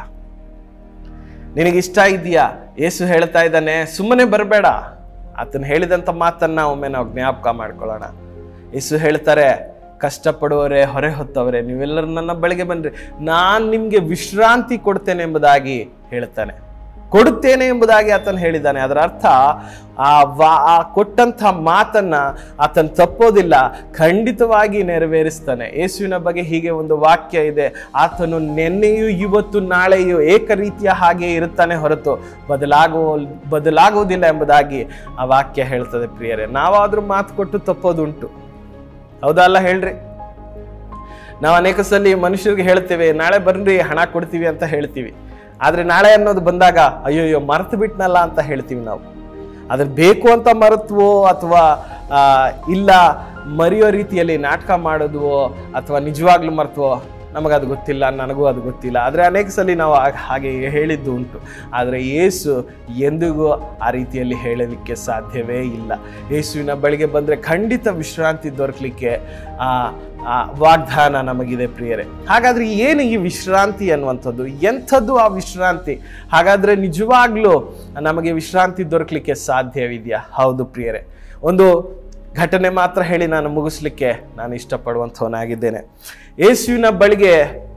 ನಿನಗೆ ಇಷ್ಟ ಇದೆಯಾ ಯೇಸು ಹೇಳ್ತಾ ಇದ್ದಾನೆ ಸುಮ್ಮನೆ ಬರಬೇಡ ಆತನು ಹೇಳಿದಂಥ ಮಾತನ್ನ ಒಮ್ಮೆ ನಾವು ಜ್ಞಾಪಕ ಮಾಡ್ಕೊಳ್ಳೋಣ ಯೇಸು ಹೇಳ್ತಾರೆ ಕಷ್ಟಪಡುವವರೇ ಹೊರೆ ಹೊತ್ತವರೇ ನೀವೆಲ್ಲರೂ ನನ್ನ ಬಳಿಗೆ ಬನ್ನಿರಿ ನಾನು ನಿಮಗೆ ವಿಶ್ರಾಂತಿ ಕೊಡ್ತೇನೆ ಎಂಬುದಾಗಿ ಹೇಳ್ತಾನೆ ಕೊಡುತ್ತೇನೆ ಎಂಬುದಾಗಿ ಆತನು ಹೇಳಿದ್ದಾನೆ ಅದರ ಅರ್ಥ ಆ ವಾ ಆ ಕೊಟ್ಟಂಥ ಮಾತನ್ನ ಆತನು ತಪ್ಪೋದಿಲ್ಲ ಖಂಡಿತವಾಗಿ ನೆರವೇರಿಸ್ತಾನೆ ಯೇಸುವಿನ ಬಗ್ಗೆ ಹೀಗೆ ಒಂದು ವಾಕ್ಯ ಇದೆ ಆತನು ನಿನ್ನೆಯೂ ಇವತ್ತು ನಾಳೆಯೂ ಏಕ ರೀತಿಯ ಹಾಗೆ ಇರುತ್ತಾನೆ ಹೊರತು ಬದಲಾಗುವ ಬದಲಾಗುವುದಿಲ್ಲ ಎಂಬುದಾಗಿ ಆ ವಾಕ್ಯ ಹೇಳ್ತದೆ ಪ್ರಿಯರೇ ನಾವಾದ್ರೂ ಮಾತು ಕೊಟ್ಟು ತಪ್ಪೋದುಂಟು ಹೌದಾ ಅಲ್ಲ ಹೇಳ್ರಿ ನಾವು ಅನೇಕ ಸಲ ಮನುಷ್ಯರಿಗೆ ಹೇಳ್ತೇವೆ ನಾಳೆ ಬರ್ರಿ ಹಣ ಕೊಡ್ತೀವಿ ಅಂತ ಹೇಳ್ತೀವಿ ಆದ್ರೆ ನಾಳೆ ಅನ್ನೋದು ಬಂದಾಗ ಅಯ್ಯೋ ಅಯ್ಯೋ ಮರೆತು ಬಿಟ್ನಲ್ಲ ಅಂತ ಹೇಳ್ತೀವಿ ನಾವು ಅದ್ರ ಬೇಕು ಅಂತ ಮರೆತ್ವೋ ಅಥವಾ ಆ, ಇಲ್ಲ ಮರೆಯೋ ರೀತಿಯಲ್ಲಿ ನಾಟಕ ಮಾಡೋದುವೋ ಅಥವಾ ನಿಜವಾಗ್ಲೂ ಮರೆತ್ವೋ ನಮಗದು ಗೊತ್ತಿಲ್ಲ ನನಗೂ ಅದು ಗೊತ್ತಿಲ್ಲ ಆದರೆ ಅನೇಕ ಸಲ ನಾವು ಆ- ಹಾಗೆ ಹೇಳಿದ್ದು ಉಂಟು ಆದರೆ ಯೇಸು ಎಂದಿಗೂ ಆ ರೀತಿಯಲ್ಲಿ ಹೇಳಲಿಕ್ಕೆ ಸಾಧ್ಯವೇ ಇಲ್ಲ ಯೇಸುವಿನ ಬಳಿಗೆ ಬಂದರೆ ಖಂಡಿತ ವಿಶ್ರಾಂತಿ ದೊರಕಲಿಕ್ಕೆ ಆ ಆ ವಾಗ್ದಾನ ನಮಗಿದೆ ಪ್ರಿಯರೇ ಹಾಗಾದ್ರೆ ಏನು ಈ ವಿಶ್ರಾಂತಿ ಅನ್ನುವಂಥದ್ದು ಎಂಥದ್ದು ಆ ವಿಶ್ರಾಂತಿ ಹಾಗಾದ್ರೆ ನಿಜವಾಗ್ಲೂ ನಮಗೆ ವಿಶ್ರಾಂತಿ ದೊರಕಲಿಕ್ಕೆ ಸಾಧ್ಯವಿದೆಯಾ ಹೌದು ಪ್ರಿಯರೇ ಒಂದು ಘಟನೆ ಮಾತ್ರ ಹೇಳಿ ನಾನು ಮುಗಿಸ್ಲಿಕ್ಕೆ ನಾನು ಇಷ್ಟಪಡುವಂಥವನಾಗಿದ್ದೇನೆ ಯೇಸುವಿನ ಬಳಿಗೆ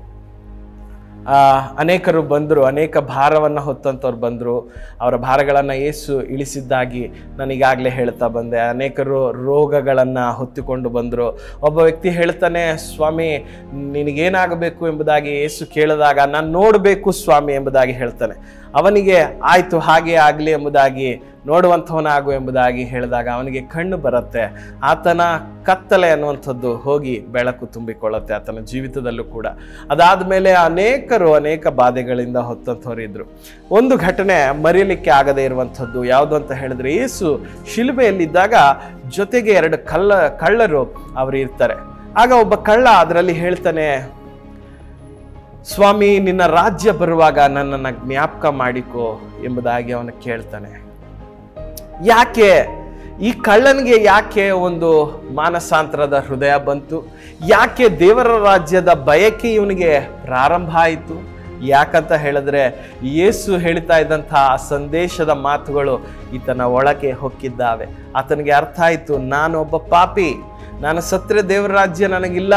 ಆ, ಅನೇಕರು ಬಂದರು ಅನೇಕ ಭಾರವನ್ನು ಹೊತ್ತಂಥವ್ರು ಬಂದರು ಅವರ ಭಾರಗಳನ್ನು ಏಸು ಇಳಿಸಿದ್ದಾಗಿ ನಾನೀಗಾಗಲೇ ಹೇಳ್ತಾ ಬಂದೆ ಅನೇಕರು ರೋಗಗಳನ್ನು ಹೊತ್ತುಕೊಂಡು ಬಂದರು ಒಬ್ಬ ವ್ಯಕ್ತಿ ಹೇಳ್ತಾನೆ ಸ್ವಾಮಿ ನಿನಗೇನಾಗಬೇಕು ಎಂಬುದಾಗಿ ಏಸು ಕೇಳಿದಾಗ ನಾನು ನೋಡಬೇಕು ಸ್ವಾಮಿ ಎಂಬುದಾಗಿ ಹೇಳ್ತಾನೆ ಅವನಿಗೆ ಆಯಿತು ಹಾಗೆ ಆಗಲಿ ಎಂಬುದಾಗಿ ನೋಡುವಂಥವನಾಗು ಎಂಬುದಾಗಿ ಹೇಳಿದಾಗ ಅವನಿಗೆ ಕಣ್ಣು ಬರುತ್ತೆ ಆತನ ಕತ್ತಲೆ ಅನ್ನುವಂಥದ್ದು ಹೋಗಿ ಬೆಳಕು ತುಂಬಿಕೊಳ್ಳುತ್ತೆ ಆತನ ಜೀವಿತದಲ್ಲೂ ಕೂಡ ಅದಾದ ಮೇಲೆ ಅನೇಕರು ಅನೇಕ ಬಾಧೆಗಳಿಂದ ಹೊತ್ತಂಥವ್ರು ಇದ್ರು ಒಂದು ಘಟನೆ ಮರೆಯಲಿಕ್ಕೆ ಆಗದೇ ಇರುವಂಥದ್ದು ಯಾವುದು ಅಂತ ಹೇಳಿದ್ರೆ ಯೇಸು ಶಿಲುಬೆಯಲ್ಲಿದ್ದಾಗ ಜೊತೆಗೆ ಎರಡು ಕಳ್ಳ ಕಳ್ಳರು ಅವರು ಇರ್ತಾರೆ ಆಗ ಒಬ್ಬ ಕಳ್ಳ ಅದರಲ್ಲಿ ಹೇಳ್ತಾನೆ ಸ್ವಾಮಿ ನಿನ್ನ ರಾಜ್ಯ ಬರುವಾಗ ನನ್ನನ್ನು ಜ್ಞಾಪಕ ಮಾಡಿಕೋ ಎಂಬುದಾಗಿ ಅವನು ಕೇಳ್ತಾನೆ ಯಾಕೆ ಈ ಕಳ್ಳನಿಗೆ ಯಾಕೆ ಒಂದು ಮಾನಸಾಂತರದ ಹೃದಯ ಬಂತು ಯಾಕೆ ದೇವರ ರಾಜ್ಯದ ಬಯಕೆ ಇವನಿಗೆ ಪ್ರಾರಂಭ ಆಯಿತು ಯಾಕಂತ ಹೇಳಿದ್ರೆ ಯೇಸು ಹೇಳ್ತಾ ಇದ್ದಂತಹ ಆ ಸಂದೇಶದ ಮಾತುಗಳು ಈತನ ಒಳಗೆ ಹೊಕ್ಕಿದ್ದಾವೆ ಆತನಿಗೆ ಅರ್ಥ ಆಯಿತು ನಾನು ಒಬ್ಬ ಪಾಪಿ ನಾನು ಸತ್ರೆ ದೇವರ ರಾಜ್ಯ ನನಗಿಲ್ಲ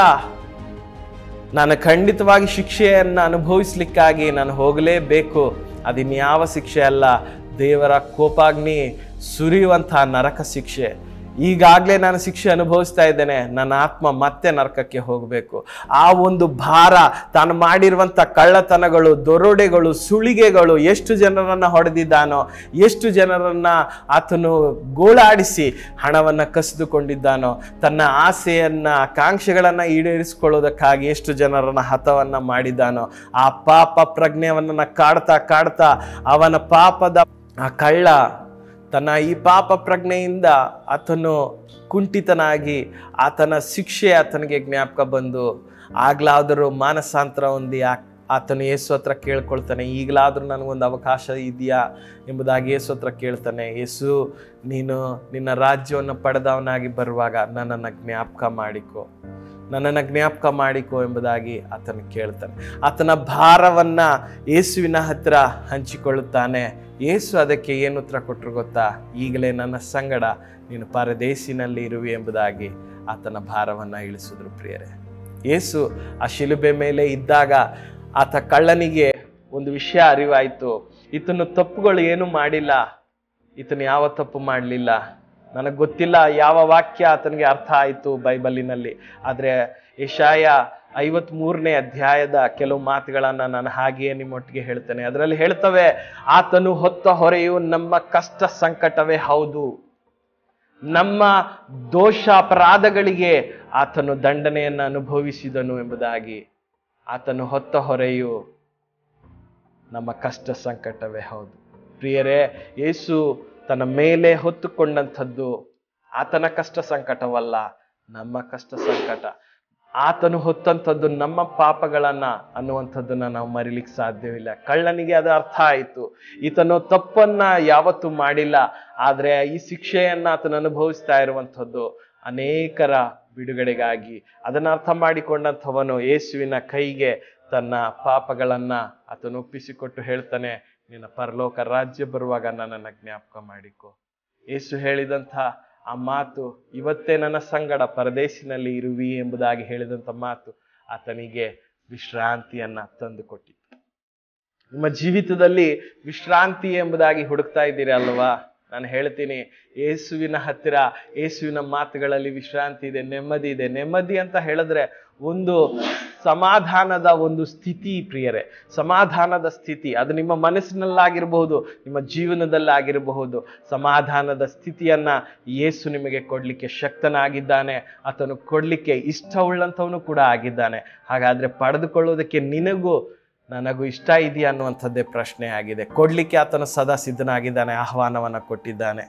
ನಾನು ಖಂಡಿತವಾಗಿ ಶಿಕ್ಷೆಯನ್ನು ಅನುಭವಿಸ್ಲಿಕ್ಕಾಗಿ ನಾನು ಹೋಗಲೇಬೇಕು ಅದಿನ್ಯಾವ ಶಿಕ್ಷೆ ಅಲ್ಲ ದೇವರ ಕೋಪಾಗ್ನಿ ಸುರಿಯುವಂತಹ ನರಕ ಶಿಕ್ಷೆ ಈಗಾಗಲೇ ನಾನು ಶಿಕ್ಷೆ ಅನುಭವಿಸ್ತಾ ಇದ್ದೇನೆ ನನ್ನ ಆತ್ಮ ಮತ್ತೆ ನರಕಕ್ಕೆ ಹೋಗಬೇಕು ಆ ಒಂದು ಭಾರ ತಾನು ಮಾಡಿರುವಂಥ ಕಳ್ಳತನಗಳು ದೊರೋಡೆಗಳು ಸುಳಿಗೆಗಳು ಎಷ್ಟು ಜನರನ್ನು ಹೊಡೆದಿದ್ದಾನೋ ಎಷ್ಟು ಜನರನ್ನ ಆತನು ಗೋಳಾಡಿಸಿ ಹಣವನ್ನು ಕಸಿದುಕೊಂಡಿದ್ದಾನೋ ತನ್ನ ಆಸೆಯನ್ನ ಆಕಾಂಕ್ಷೆಗಳನ್ನು ಈಡೇರಿಸಿಕೊಳ್ಳೋದಕ್ಕಾಗಿ ಎಷ್ಟು ಜನರನ್ನ ಹತವನ್ನ ಮಾಡಿದ್ದಾನೋ ಆ ಪಾಪ ಪ್ರಜ್ಞೆಯವನ್ನ ಕಾಡ್ತಾ ಕಾಡ್ತಾ ಅವನ ಪಾಪದ ಆ ಕಳ್ಳ ತನ್ನ ಈ ಪಾಪ ಪ್ರಜ್ಞೆಯಿಂದ ಆತನು ಕುಂಠಿತನಾಗಿ ಆತನ ಶಿಕ್ಷೆ ಆತನಿಗೆ ಜ್ಞಾಪಕ ಬಂದು ಆಗ್ಲಾದರೂ ಮಾನಸಾಂತರ ಹೊಂದಿ ಆ ಆತನು ಯೇಸು ಹತ್ರ ಕೇಳ್ಕೊಳ್ತಾನೆ ಈಗಲಾದರೂ ನನಗೊಂದು ಅವಕಾಶ ಇದೆಯಾ ಎಂಬುದಾಗಿ ಯೇಸು ಹತ್ರ ಕೇಳ್ತಾನೆ ಯೇಸು ನೀನು ನಿನ್ನ ರಾಜ್ಯವನ್ನು ಪಡೆದವನಾಗಿ ಬರುವಾಗ ನನ್ನನ್ನು ಜ್ಞಾಪಕ ಮಾಡಿಕೊ ನನ್ನನ್ನು ಜ್ಞಾಪಕ ಮಾಡಿಕೊ ಎಂಬುದಾಗಿ ಆತನು ಕೇಳ್ತಾನೆ ಆತನ ಭಾರವನ್ನ ಯೇಸುವಿನ ಹತ್ರ ಹಂಚಿಕೊಳ್ಳುತ್ತಾನೆ ಯೇಸು ಅದಕ್ಕೆ ಏನು ಉತ್ತರ ಕೊಟ್ಟರು ಗೊತ್ತಾ ಈಗಲೇ ನನ್ನ ಸಂಗಡ ನೀನು ಪರದೇಶಿನಲ್ಲಿ ಇರುವಿ ಎಂಬುದಾಗಿ ಆತನ ಭಾರವನ್ನು ಇಳಿಸಿದ್ರು ಪ್ರಿಯರೇ ಯೇಸು ಆ ಶಿಲುಬೆ ಮೇಲೆ ಇದ್ದಾಗ ಆತ ಕಳ್ಳನಿಗೆ ಒಂದು ವಿಷಯ ಅರಿವಾಯಿತು ಈತನು ತಪ್ಪುಗಳು ಏನು ಮಾಡಿಲ್ಲ ಈತನು ಯಾವ ತಪ್ಪು ಮಾಡಲಿಲ್ಲ ನನಗೆ ಗೊತ್ತಿಲ್ಲ ಯಾವ ವಾಕ್ಯ ಆತನಿಗೆ ಅರ್ಥ ಆಯಿತು ಬೈಬಲಿನಲ್ಲಿ ಆದರೆ ಯಶಾಯ ಐವತ್ ಮೂರನೇ ಅಧ್ಯಾಯದ ಕೆಲವು ಮಾತುಗಳನ್ನ ನಾನು ಹಾಗೆಯೇ ನಿಮ್ಮೊಟ್ಟಿಗೆ ಹೇಳ್ತೇನೆ ಅದರಲ್ಲಿ ಹೇಳ್ತವೆ ಆತನು ಹೊತ್ತ ಹೊರೆಯು ನಮ್ಮ ಕಷ್ಟ ಸಂಕಟವೇ ಹೌದು ನಮ್ಮ ದೋಷ ಅಪರಾಧಗಳಿಗೆ ಆತನು ದಂಡನೆಯನ್ನು ಅನುಭವಿಸಿದನು ಎಂಬುದಾಗಿ ಆತನು ಹೊತ್ತ ಹೊರೆಯು ನಮ್ಮ ಕಷ್ಟ ಸಂಕಟವೇ ಹೌದು ಪ್ರಿಯರೇ ಯೇಸು ತನ್ನ ಮೇಲೆ ಹೊತ್ತುಕೊಂಡಂಥದ್ದು ಆತನ ಕಷ್ಟ ಸಂಕಟವಲ್ಲ ನಮ್ಮ ಕಷ್ಟ ಸಂಕಟ ಆತನು ಹೊತ್ತಂಥದ್ದು ನಮ್ಮ ಪಾಪಗಳನ್ನ ಅನ್ನುವಂಥದ್ದನ್ನ ನಾವು ಮರಿಲಿಕ್ಕೆ ಸಾಧ್ಯವಿಲ್ಲ ಕಳ್ಳನಿಗೆ ಅದು ಅರ್ಥ ಆಯಿತು ಈತನು ತಪ್ಪನ್ನ ಯಾವತ್ತೂ ಮಾಡಿಲ್ಲ ಆದ್ರೆ ಈ ಶಿಕ್ಷೆಯನ್ನ ಆತನು ಅನುಭವಿಸ್ತಾ ಇರುವಂಥದ್ದು ಅನೇಕರ ಬಿಡುಗಡೆಗಾಗಿ ಅದನ್ನ ಅರ್ಥ ಮಾಡಿಕೊಂಡಂಥವನು ಯೇಸುವಿನ ಕೈಗೆ ತನ್ನ ಪಾಪಗಳನ್ನ ಆತನು ಒಪ್ಪಿಸಿಕೊಟ್ಟು ಹೇಳ್ತಾನೆ ನಿನ್ನ ಪರಲೋಕ ರಾಜ್ಯ ಬರುವಾಗ ನನ್ನನ್ನು ಜ್ಞಾಪಕ ಮಾಡಿಕೊ ಯೇಸು ಹೇಳಿದಂಥ ಆ ಮಾತು ಇವತ್ತೇ ನನ್ನ ಸಂಗಡ ಪರದೇಶಿನಲ್ಲಿ ಇರುವಿ ಎಂಬುದಾಗಿ ಹೇಳಿದಂಥ ಮಾತು ಆತನಿಗೆ ವಿಶ್ರಾಂತಿಯನ್ನ ತಂದು ಕೊಟ್ಟಿತ್ತು ನಿಮ್ಮ ಜೀವಿತದಲ್ಲಿ ವಿಶ್ರಾಂತಿ ಎಂಬುದಾಗಿ ಹುಡುಕ್ತಾ ಇದ್ದೀರಿ ಅಲ್ವಾ ನಾನು ಹೇಳ್ತೀನಿ ಯೇಸುವಿನ ಹತ್ತಿರ ಯೇಸುವಿನ ಮಾತುಗಳಲ್ಲಿ ವಿಶ್ರಾಂತಿ ಇದೆ ನೆಮ್ಮದಿ ಇದೆ ನೆಮ್ಮದಿ ಅಂತ ಹೇಳಿದ್ರೆ ಒಂದು ಸಮಾಧಾನದ ಒಂದು ಸ್ಥಿತಿ ಪ್ರಿಯರೇ ಸಮಾಧಾನದ ಸ್ಥಿತಿ ಅದು ನಿಮ್ಮ ಮನಸ್ಸಿನಲ್ಲಾಗಿರಬಹುದು ನಿಮ್ಮ ಜೀವನದಲ್ಲಾಗಿರಬಹುದು ಸಮಾಧಾನದ ಸ್ಥಿತಿಯನ್ನ ಯೇಸು ನಿಮಗೆ ಕೊಡ್ಲಿಕ್ಕೆ ಶಕ್ತನಾಗಿದ್ದಾನೆ ಆತನು ಕೊಡ್ಲಿಕ್ಕೆ ಇಷ್ಟವುಳ್ಳಂಥವನು ಕೂಡ ಆಗಿದ್ದಾನೆ ಹಾಗಾದ್ರೆ ಪಡೆದುಕೊಳ್ಳೋದಕ್ಕೆ ನಿನಗೂ ನನಗೂ ಇಷ್ಟ ಇದೆಯಾ ಅನ್ನುವಂಥದ್ದೇ ಪ್ರಶ್ನೆ ಆಗಿದೆ ಕೊಡ್ಲಿಕ್ಕೆ ಆತನು ಸದಾ ಸಿದ್ಧನಾಗಿದ್ದಾನೆ ಆಹ್ವಾನವನ್ನ ಕೊಟ್ಟಿದ್ದಾನೆ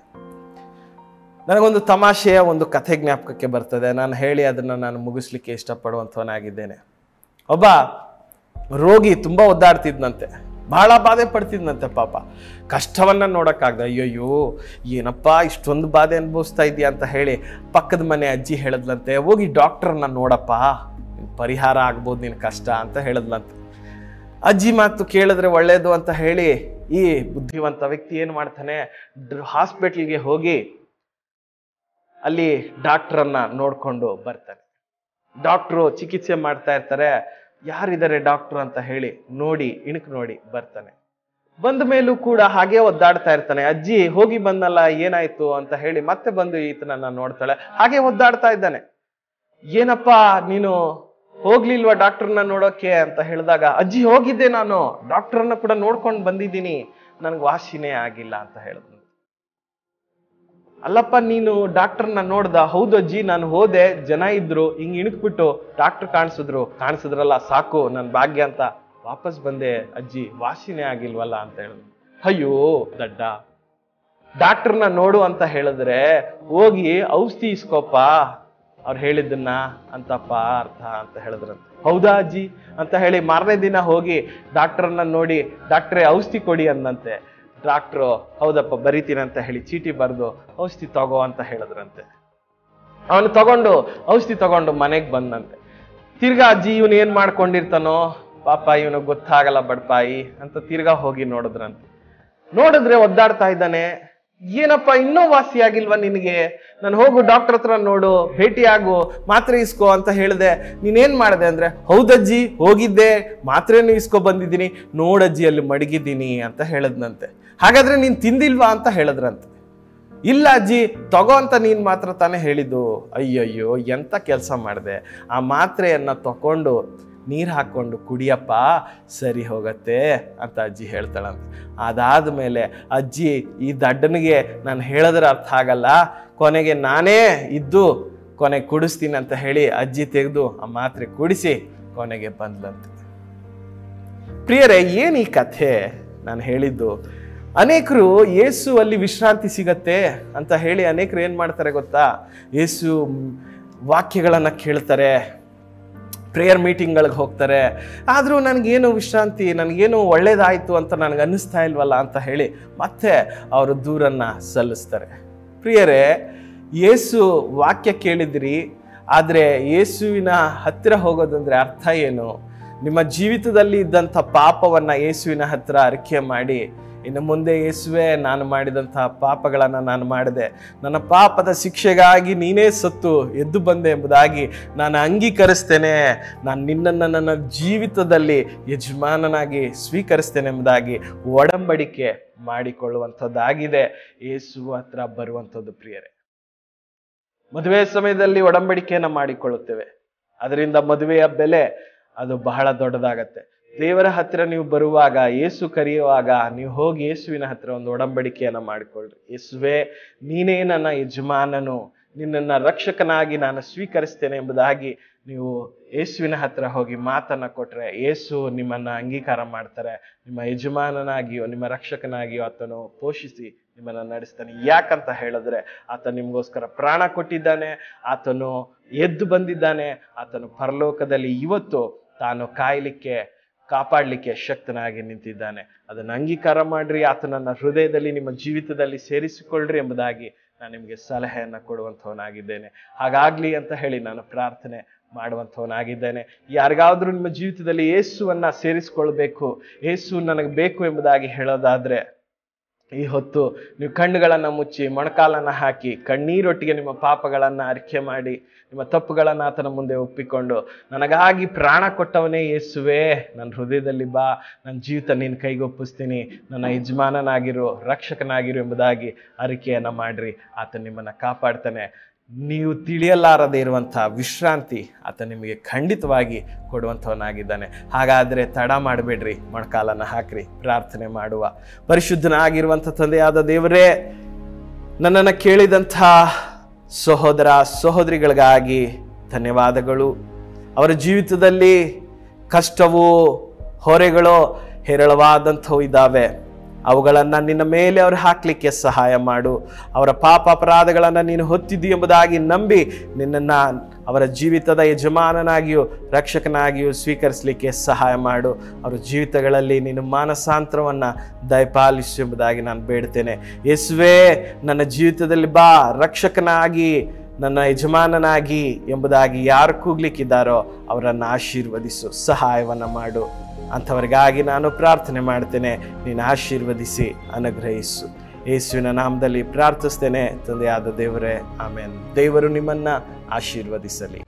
ನನಗೊಂದು ತಮಾಷೆಯ ಒಂದು ಕಥೆ ಜ್ಞಾಪಕಕ್ಕೆ ಬರ್ತದೆ ನಾನು ಹೇಳಿ ಅದನ್ನು ನಾನು ಮುಗಿಸ್ಲಿಕ್ಕೆ ಇಷ್ಟಪಡುವಂಥವನಾಗಿದ್ದೇನೆ ಒಬ್ಬ ರೋಗಿ ತುಂಬ ಒದ್ದಾಡ್ತಿದ್ನಂತೆ ಬಹಳ ಬಾಧೆ ಪಡ್ತಿದ್ನಂತೆ ಪಾಪ ಕಷ್ಟವನ್ನ ನೋಡೋಕ್ಕಾಗ್ದ ಅಯ್ಯಯ್ಯೋ ಏನಪ್ಪ ಇಷ್ಟೊಂದು ಬಾಧೆ ಅನುಭವಿಸ್ತಾ ಇದೆಯಾ ಅಂತ ಹೇಳಿ ಪಕ್ಕದ ಮನೆ ಅಜ್ಜಿ ಹೇಳಿದ್ಲಂತೆ ಹೋಗಿ ಡಾಕ್ಟರ್ನ ನೋಡಪ್ಪ ಪರಿಹಾರ ಆಗ್ಬೋದು ನಿನ್ನ ಕಷ್ಟ ಅಂತ ಹೇಳಿದ್ಲಂತೆ ಅಜ್ಜಿ ಮಾತು ಕೇಳಿದ್ರೆ ಒಳ್ಳೇದು ಅಂತ ಹೇಳಿ ಈ ಬುದ್ಧಿವಂತ ವ್ಯಕ್ತಿ ಏನು ಮಾಡ್ತಾನೆ ಹಾಸ್ಪಿಟ್ಲ್ಗೆ ಹೋಗಿ ಅಲ್ಲಿ ಡಾಕ್ಟ್ರನ್ನ ನೋಡ್ಕೊಂಡು ಬರ್ತಾನೆ ಡಾಕ್ಟ್ರು ಚಿಕಿತ್ಸೆ ಮಾಡ್ತಾ ಇರ್ತಾರೆ ಯಾರಿದ್ದಾರೆ ಡಾಕ್ಟ್ರು ಅಂತ ಹೇಳಿ ನೋಡಿ ಇಣುಕು ನೋಡಿ ಬರ್ತಾನೆ ಬಂದ ಮೇಲೂ ಕೂಡ ಹಾಗೆ ಒದ್ದಾಡ್ತಾ ಇರ್ತಾನೆ ಅಜ್ಜಿ ಹೋಗಿ ಬಂದಲ್ಲ ಏನಾಯ್ತು ಅಂತ ಹೇಳಿ ಮತ್ತೆ ಬಂದು ಈತನನ್ನ ನೋಡ್ತಾಳೆ ಹಾಗೆ ಒದ್ದಾಡ್ತಾ ಇದ್ದಾನೆ ಏನಪ್ಪ ನೀನು ಹೋಗ್ಲಿಲ್ವಾ ಡಾಕ್ಟರ್ನ ನೋಡೋಕೆ ಅಂತ ಹೇಳಿದಾಗ ಅಜ್ಜಿ ಹೋಗಿದ್ದೆ ನಾನು ಡಾಕ್ಟರ್ನ ಕೂಡ ನೋಡ್ಕೊಂಡು ಬಂದಿದ್ದೀನಿ ನನ್ಗೆ ವಾಸಿನೇ ಆಗಿಲ್ಲ ಅಂತ ಹೇಳಿದ್ನು ಅಲ್ಲಪ್ಪ ನೀನು ಡಾಕ್ಟರ್ನ ನೋಡ್ದ ಹೌದು ಅಜ್ಜಿ ನಾನು ಹೋದೆ ಜನ ಇದ್ರು ಹಿಂಗ್ ಇಣುಕ್ಬಿಟ್ಟು ಡಾಕ್ಟರ್ ಕಾಣಿಸಿದ್ರು ಕಾಣಿಸಿದ್ರಲ್ಲ ಸಾಕು ನನ್ ಭಾಗ್ಯ ಅಂತ ವಾಪಸ್ ಬಂದೆ ಅಜ್ಜಿ ವಾಸಿನೇ ಆಗಿಲ್ವಲ್ಲ ಅಂತ ಹೇಳಿದ್ರು ಅಯ್ಯೋ ದಡ್ಡ ಡಾಕ್ಟರ್ನ ನೋಡು ಅಂತ ಹೇಳಿದ್ರೆ ಹೋಗಿ ಔಷಧಿ ಇಸ್ಕೋಪ ಅವ್ರು ಹೇಳಿದ್ದನ್ನ ಅಂತಪ್ಪ ಅರ್ಥ ಅಂತ ಹೇಳಿದ್ರಂತೆ ಹೌದಾ ಅಜ್ಜಿ ಅಂತ ಹೇಳಿ ಮಾರನೇ ದಿನ ಹೋಗಿ ಡಾಕ್ಟರ್ನ ನೋಡಿ ಡಾಕ್ಟ್ರೇ ಔಷಧಿ ಕೊಡಿ ಅಂದಂತೆ ಡಾಕ್ಟ್ರು ಹೌದಪ್ಪ ಬರಿತೀನಿ ಅಂತ ಹೇಳಿ ಚೀಟಿ ಬರೆದು ಔಷಧಿ ತಗೋ ಅಂತ ಹೇಳಿದ್ರಂತೆ ಅವನು ತಗೊಂಡು ಔಷಧಿ ತಗೊಂಡು ಮನೆಗೆ ಬಂದಂತೆ ತಿರ್ಗಾ ಅಜ್ಜಿ ಇವನು ಏನ್ ಮಾಡ್ಕೊಂಡಿರ್ತಾನೋ ಪಾಪ ಇವನು ಗೊತ್ತಾಗಲ್ಲ ಬಡ್ಪಾಯಿ ಅಂತ ತಿರ್ಗಾ ಹೋಗಿ ನೋಡಿದ್ರಂತೆ ನೋಡಿದ್ರೆ ಒದ್ದಾಡ್ತಾ ಇದ್ದಾನೆ ಏನಪ್ಪ ಇನ್ನೂ ವಾಸಿ ಆಗಿಲ್ವಾ ನಿನಗೆ ನಾನು ಹೋಗು ಡಾಕ್ಟರ್ ಹತ್ರ ನೋಡು ಭೇಟಿ ಆಗು ಮಾತ್ರೆ ಇಸ್ಕೋ ಅಂತ ಹೇಳಿದೆ ನೀನೇನ್ ಮಾಡಿದೆ ಅಂದ್ರೆ ಹೌದಜ್ಜಿ ಹೋಗಿದ್ದೆ ಮಾತ್ರೆನೂ ಇಸ್ಕೊ ಬಂದಿದ್ದೀನಿ ನೋಡಜ್ಜಿ ಅಲ್ಲಿ ಮಡಗಿದ್ದೀನಿ ಅಂತ ಹೇಳದ್ನಂತೆ ಹಾಗಾದ್ರೆ ನೀನ್ ತಿಂದಿಲ್ವಾ ಅಂತ ಹೇಳಿದ್ರಂತೆ ಇಲ್ಲ ಅಜ್ಜಿ ತಗೋ ಅಂತ ನೀನ್ ಮಾತ್ರ ತಾನೇ ಹೇಳಿದ್ದು ಅಯ್ಯಯ್ಯೋ ಎಂತ ಕೆಲಸ ಮಾಡಿದೆ ಆ ಮಾತ್ರೆಯನ್ನ ತಕೊಂಡು ನೀರು ಹಾಕ್ಕೊಂಡು ಕುಡಿಯಪ್ಪ ಸರಿ ಹೋಗತ್ತೆ ಅಂತ ಅಜ್ಜಿ ಹೇಳ್ತಾಳಂತೆ ಅದಾದ ಮೇಲೆ ಅಜ್ಜಿ ಈ ದಡ್ಡನಿಗೆ ನಾನು ಹೇಳಿದ್ರೆ ಅರ್ಥ ಆಗಲ್ಲ ಕೊನೆಗೆ ನಾನೇ ಇದ್ದು ಕೊನೆಗೆ ಕುಡಿಸ್ತೀನಿ ಅಂತ ಹೇಳಿ ಅಜ್ಜಿ ತೆಗೆದು ಆ ಮಾತ್ರೆ ಕುಡಿಸಿ ಕೊನೆಗೆ ಬಂದ್ಲಂತೆ ಪ್ರಿಯರೇ ಏನು ಈ ಕಥೆ ನಾನು ಹೇಳಿದ್ದು ಅನೇಕರು ಯೇಸು ಅಲ್ಲಿ ವಿಶ್ರಾಂತಿ ಸಿಗತ್ತೆ ಅಂತ ಹೇಳಿ ಅನೇಕರು ಏನು ಮಾಡ್ತಾರೆ ಗೊತ್ತಾ ಯೇಸು ವಾಕ್ಯಗಳನ್ನು ಕೇಳ್ತಾರೆ ಪ್ರೇಯರ್ ಮೀಟಿಂಗ್ಗಳಿಗೆ ಹೋಗ್ತಾರೆ ಆದರೂ ನನಗೇನು ವಿಶ್ರಾಂತಿ ನನಗೇನು ಒಳ್ಳೇದಾಯಿತು ಅಂತ ನನಗೆ ಅನ್ನಿಸ್ತಾ ಇಲ್ವಲ್ಲ ಅಂತ ಹೇಳಿ ಮತ್ತೆ ಅವರು ದೂರನ್ನು ಸಲ್ಲಿಸ್ತಾರೆ ಪ್ರಿಯರೇ ಯೇಸು ವಾಕ್ಯ ಕೇಳಿದ್ರಿ ಆದರೆ ಯೇಸುವಿನ ಹತ್ತಿರ ಹೋಗೋದಂದ್ರೆ ಅರ್ಥ ಏನು ನಿಮ್ಮ ಜೀವಿತದಲ್ಲಿ ಇದ್ದಂಥ ಪಾಪವನ್ನು ಯೇಸುವಿನ ಹತ್ತಿರ ಅರಿಕೆ ಮಾಡಿ ಇನ್ನು ಮುಂದೆ ಯೇಸುವೆ ನಾನು ಮಾಡಿದಂತಹ ಪಾಪಗಳನ್ನು ನಾನು ಮಾಡಿದೆ ನನ್ನ ಪಾಪದ ಶಿಕ್ಷೆಗಾಗಿ ನೀನೇ ಸತ್ತು ಎದ್ದು ಬಂದೆ ಎಂಬುದಾಗಿ ನಾನು ಅಂಗೀಕರಿಸ್ತೇನೆ ನಾನು ನಿನ್ನನ್ನು ನನ್ನ ಜೀವಿತದಲ್ಲಿ ಯಜಮಾನನಾಗಿ ಸ್ವೀಕರಿಸ್ತೇನೆ ಎಂಬುದಾಗಿ ಒಡಂಬಡಿಕೆ ಮಾಡಿಕೊಳ್ಳುವಂಥದ್ದಾಗಿದೆ ಯೇಸು ಹತ್ರ ಬರುವಂಥದ್ದು ಪ್ರಿಯರೇ ಮದುವೆ ಸಮಯದಲ್ಲಿ ಒಡಂಬಡಿಕೆಯನ್ನು ಮಾಡಿಕೊಳ್ಳುತ್ತೇವೆ ಅದರಿಂದ ಮದುವೆಯ ಬೆಲೆ ಅದು ಬಹಳ ದೊಡ್ಡದಾಗತ್ತೆ ದೇವರ ಹತ್ತಿರ ನೀವು ಬರುವಾಗ ಯೇಸು ಕರೆಯುವಾಗ ನೀವು ಹೋಗಿ ಯೇಸುವಿನ ಹತ್ರ ಒಂದು ಒಡಂಬಡಿಕೆಯನ್ನ ಮಾಡಿಕೊಳ್ಳ್ರಿ ಯೇಸುವೆ ನೀನೇ ನನ್ನ ಯಜಮಾನನು ನಿನ್ನನ್ನ ರಕ್ಷಕನಾಗಿ ನಾನು ಸ್ವೀಕರಿಸ್ತೇನೆ ಎಂಬುದಾಗಿ ನೀವು ಯೇಸುವಿನ ಹತ್ರ ಹೋಗಿ ಮಾತನ್ನ ಕೊಟ್ರೆ ಯೇಸು ನಿಮ್ಮನ್ನ ಅಂಗೀಕಾರ ಮಾಡ್ತಾರೆ ನಿಮ್ಮ ಯಜಮಾನನಾಗಿಯೋ ನಿಮ್ಮ ರಕ್ಷಕನಾಗಿಯೋ ಆತನು ಪೋಷಿಸಿ ನಿಮ್ಮನ್ನ ನಡೆಸ್ತಾನೆ ಯಾಕಂತ ಹೇಳಿದ್ರೆ ಆತ ನಿಮಗೋಸ್ಕರ ಪ್ರಾಣ ಕೊಟ್ಟಿದ್ದಾನೆ ಆತನು ಎದ್ದು ಬಂದಿದ್ದಾನೆ ಆತನು ಪರಲೋಕದಲ್ಲಿ ಇವತ್ತು ತಾನು ಕಾಯಲಿಕ್ಕೆ ಕಾಪಾಡಲಿಕ್ಕೆ ಶಕ್ತನಾಗಿ ನಿಂತಿದ್ದಾನೆ ಅದನ್ನು ಅಂಗೀಕಾರ ಮಾಡ್ರಿ ಆತನನ್ನ ಹೃದಯದಲ್ಲಿ ನಿಮ್ಮ ಜೀವಿತದಲ್ಲಿ ಸೇರಿಸಿಕೊಳ್ಳ್ರಿ ಎಂಬುದಾಗಿ ನಾನು ನಿಮಗೆ ಸಲಹೆಯನ್ನು ಕೊಡುವಂಥವನಾಗಿದ್ದೇನೆ ಹಾಗಾಗ್ಲಿ ಅಂತ ಹೇಳಿ ನಾನು ಪ್ರಾರ್ಥನೆ ಮಾಡುವಂಥವನಾಗಿದ್ದೇನೆ ಯಾರಿಗಾದ್ರೂ ನಿಮ್ಮ ಜೀವಿತದಲ್ಲಿ ಯೇಸುವನ್ನ ಸೇರಿಸಿಕೊಳ್ಬೇಕು ಯೇಸು ನನಗೆ ಬೇಕು ಎಂಬುದಾಗಿ ಹೇಳೋದಾದ್ರೆ ಈ ಹೊತ್ತು ನೀವು ಕಣ್ಣುಗಳನ್ನು ಮುಚ್ಚಿ ಮೊಣಕಾಲನ್ನು ಹಾಕಿ ಕಣ್ಣೀರೊಟ್ಟಿಗೆ ನಿಮ್ಮ ಪಾಪಗಳನ್ನು ಅರಿಕೆ ಮಾಡಿ ನಿಮ್ಮ ತಪ್ಪುಗಳನ್ನು ಆತನ ಮುಂದೆ ಒಪ್ಪಿಕೊಂಡು ನನಗಾಗಿ ಪ್ರಾಣ ಕೊಟ್ಟವನೇ ಯೇಸುವೆ ನನ್ನ ಹೃದಯದಲ್ಲಿ ಬಾ ನನ್ನ ಜೀವಿತ ನಿನ್ನ ಕೈಗೊಪ್ಪಿಸ್ತೀನಿ ನನ್ನ ಯಜಮಾನನಾಗಿರು ರಕ್ಷಕನಾಗಿರು ಎಂಬುದಾಗಿ ಅರಿಕೆಯನ್ನು ಮಾಡ್ರಿ ಆತ ನಿಮ್ಮನ್ನು ಕಾಪಾಡ್ತಾನೆ ನೀವು ತಿಳಿಯಲಾರದೇ ಇರುವಂಥ ವಿಶ್ರಾಂತಿ ಆತ ನಿಮಗೆ ಖಂಡಿತವಾಗಿ ಕೊಡುವಂಥವನಾಗಿದ್ದಾನೆ ಹಾಗಾದರೆ ತಡ ಮಾಡಬೇಡ್ರಿ ಮೊಣಕಾಲನ್ನು ಹಾಕ್ರಿ ಪ್ರಾರ್ಥನೆ ಮಾಡುವ ಪರಿಶುದ್ಧನಾಗಿರುವಂಥ ತಂದೆಯಾದ ದೇವರೇ ನನ್ನನ್ನು ಕೇಳಿದಂಥ ಸಹೋದರ ಸಹೋದರಿಗಳಿಗಾಗಿ ಧನ್ಯವಾದಗಳು ಅವರ ಜೀವಿತದಲ್ಲಿ ಕಷ್ಟವು ಹೊರೆಗಳು ಹೇರಳವಾದಂಥವು ಇದ್ದಾವೆ ಅವುಗಳನ್ನು ನಿನ್ನ ಮೇಲೆ ಅವರು ಹಾಕಲಿಕ್ಕೆ ಸಹಾಯ ಮಾಡು ಅವರ ಪಾಪ ಅಪರಾಧಗಳನ್ನು ನೀನು ಹೊತ್ತಿದ್ದಿ ಎಂಬುದಾಗಿ ನಂಬಿ ನಿನ್ನನ್ನು ಅವರ ಜೀವಿತದ ಯಜಮಾನನಾಗಿಯೂ ರಕ್ಷಕನಾಗಿಯೂ ಸ್ವೀಕರಿಸಲಿಕ್ಕೆ ಸಹಾಯ ಮಾಡು ಅವರ ಜೀವಿತಗಳಲ್ಲಿ ನೀನು ಮಾನಸಾಂತರವನ್ನು ದಯಪಾಲಿಸು ಎಂಬುದಾಗಿ ನಾನು ಬೇಡ್ತೇನೆ ಯೇಸುವೇ ನನ್ನ ಜೀವಿತದಲ್ಲಿ ಬಾ ರಕ್ಷಕನಾಗಿ ನನ್ನ ಯಜಮಾನನಾಗಿ ಎಂಬುದಾಗಿ ಯಾರು ಕೂಗ್ಲಿಕ್ಕಿದ್ದಾರೋ ಅವರನ್ನು ಆಶೀರ್ವದಿಸು ಸಹಾಯವನ್ನು ಮಾಡು ಅಂಥವರಿಗಾಗಿ ನಾನು ಪ್ರಾರ್ಥನೆ ಮಾಡ್ತೇನೆ ನೀನು ಆಶೀರ್ವದಿಸಿ ಅನುಗ್ರಹಿಸು ಯೇಸುವಿನ ನಾಮದಲ್ಲಿ ಪ್ರಾರ್ಥಿಸ್ತೇನೆ ತಂದೆಯಾದ ದೇವರೇ ಆಮೇಲೆ ದೇವರು ನಿಮ್ಮನ್ನು ಆಶೀರ್ವದಿಸಲಿ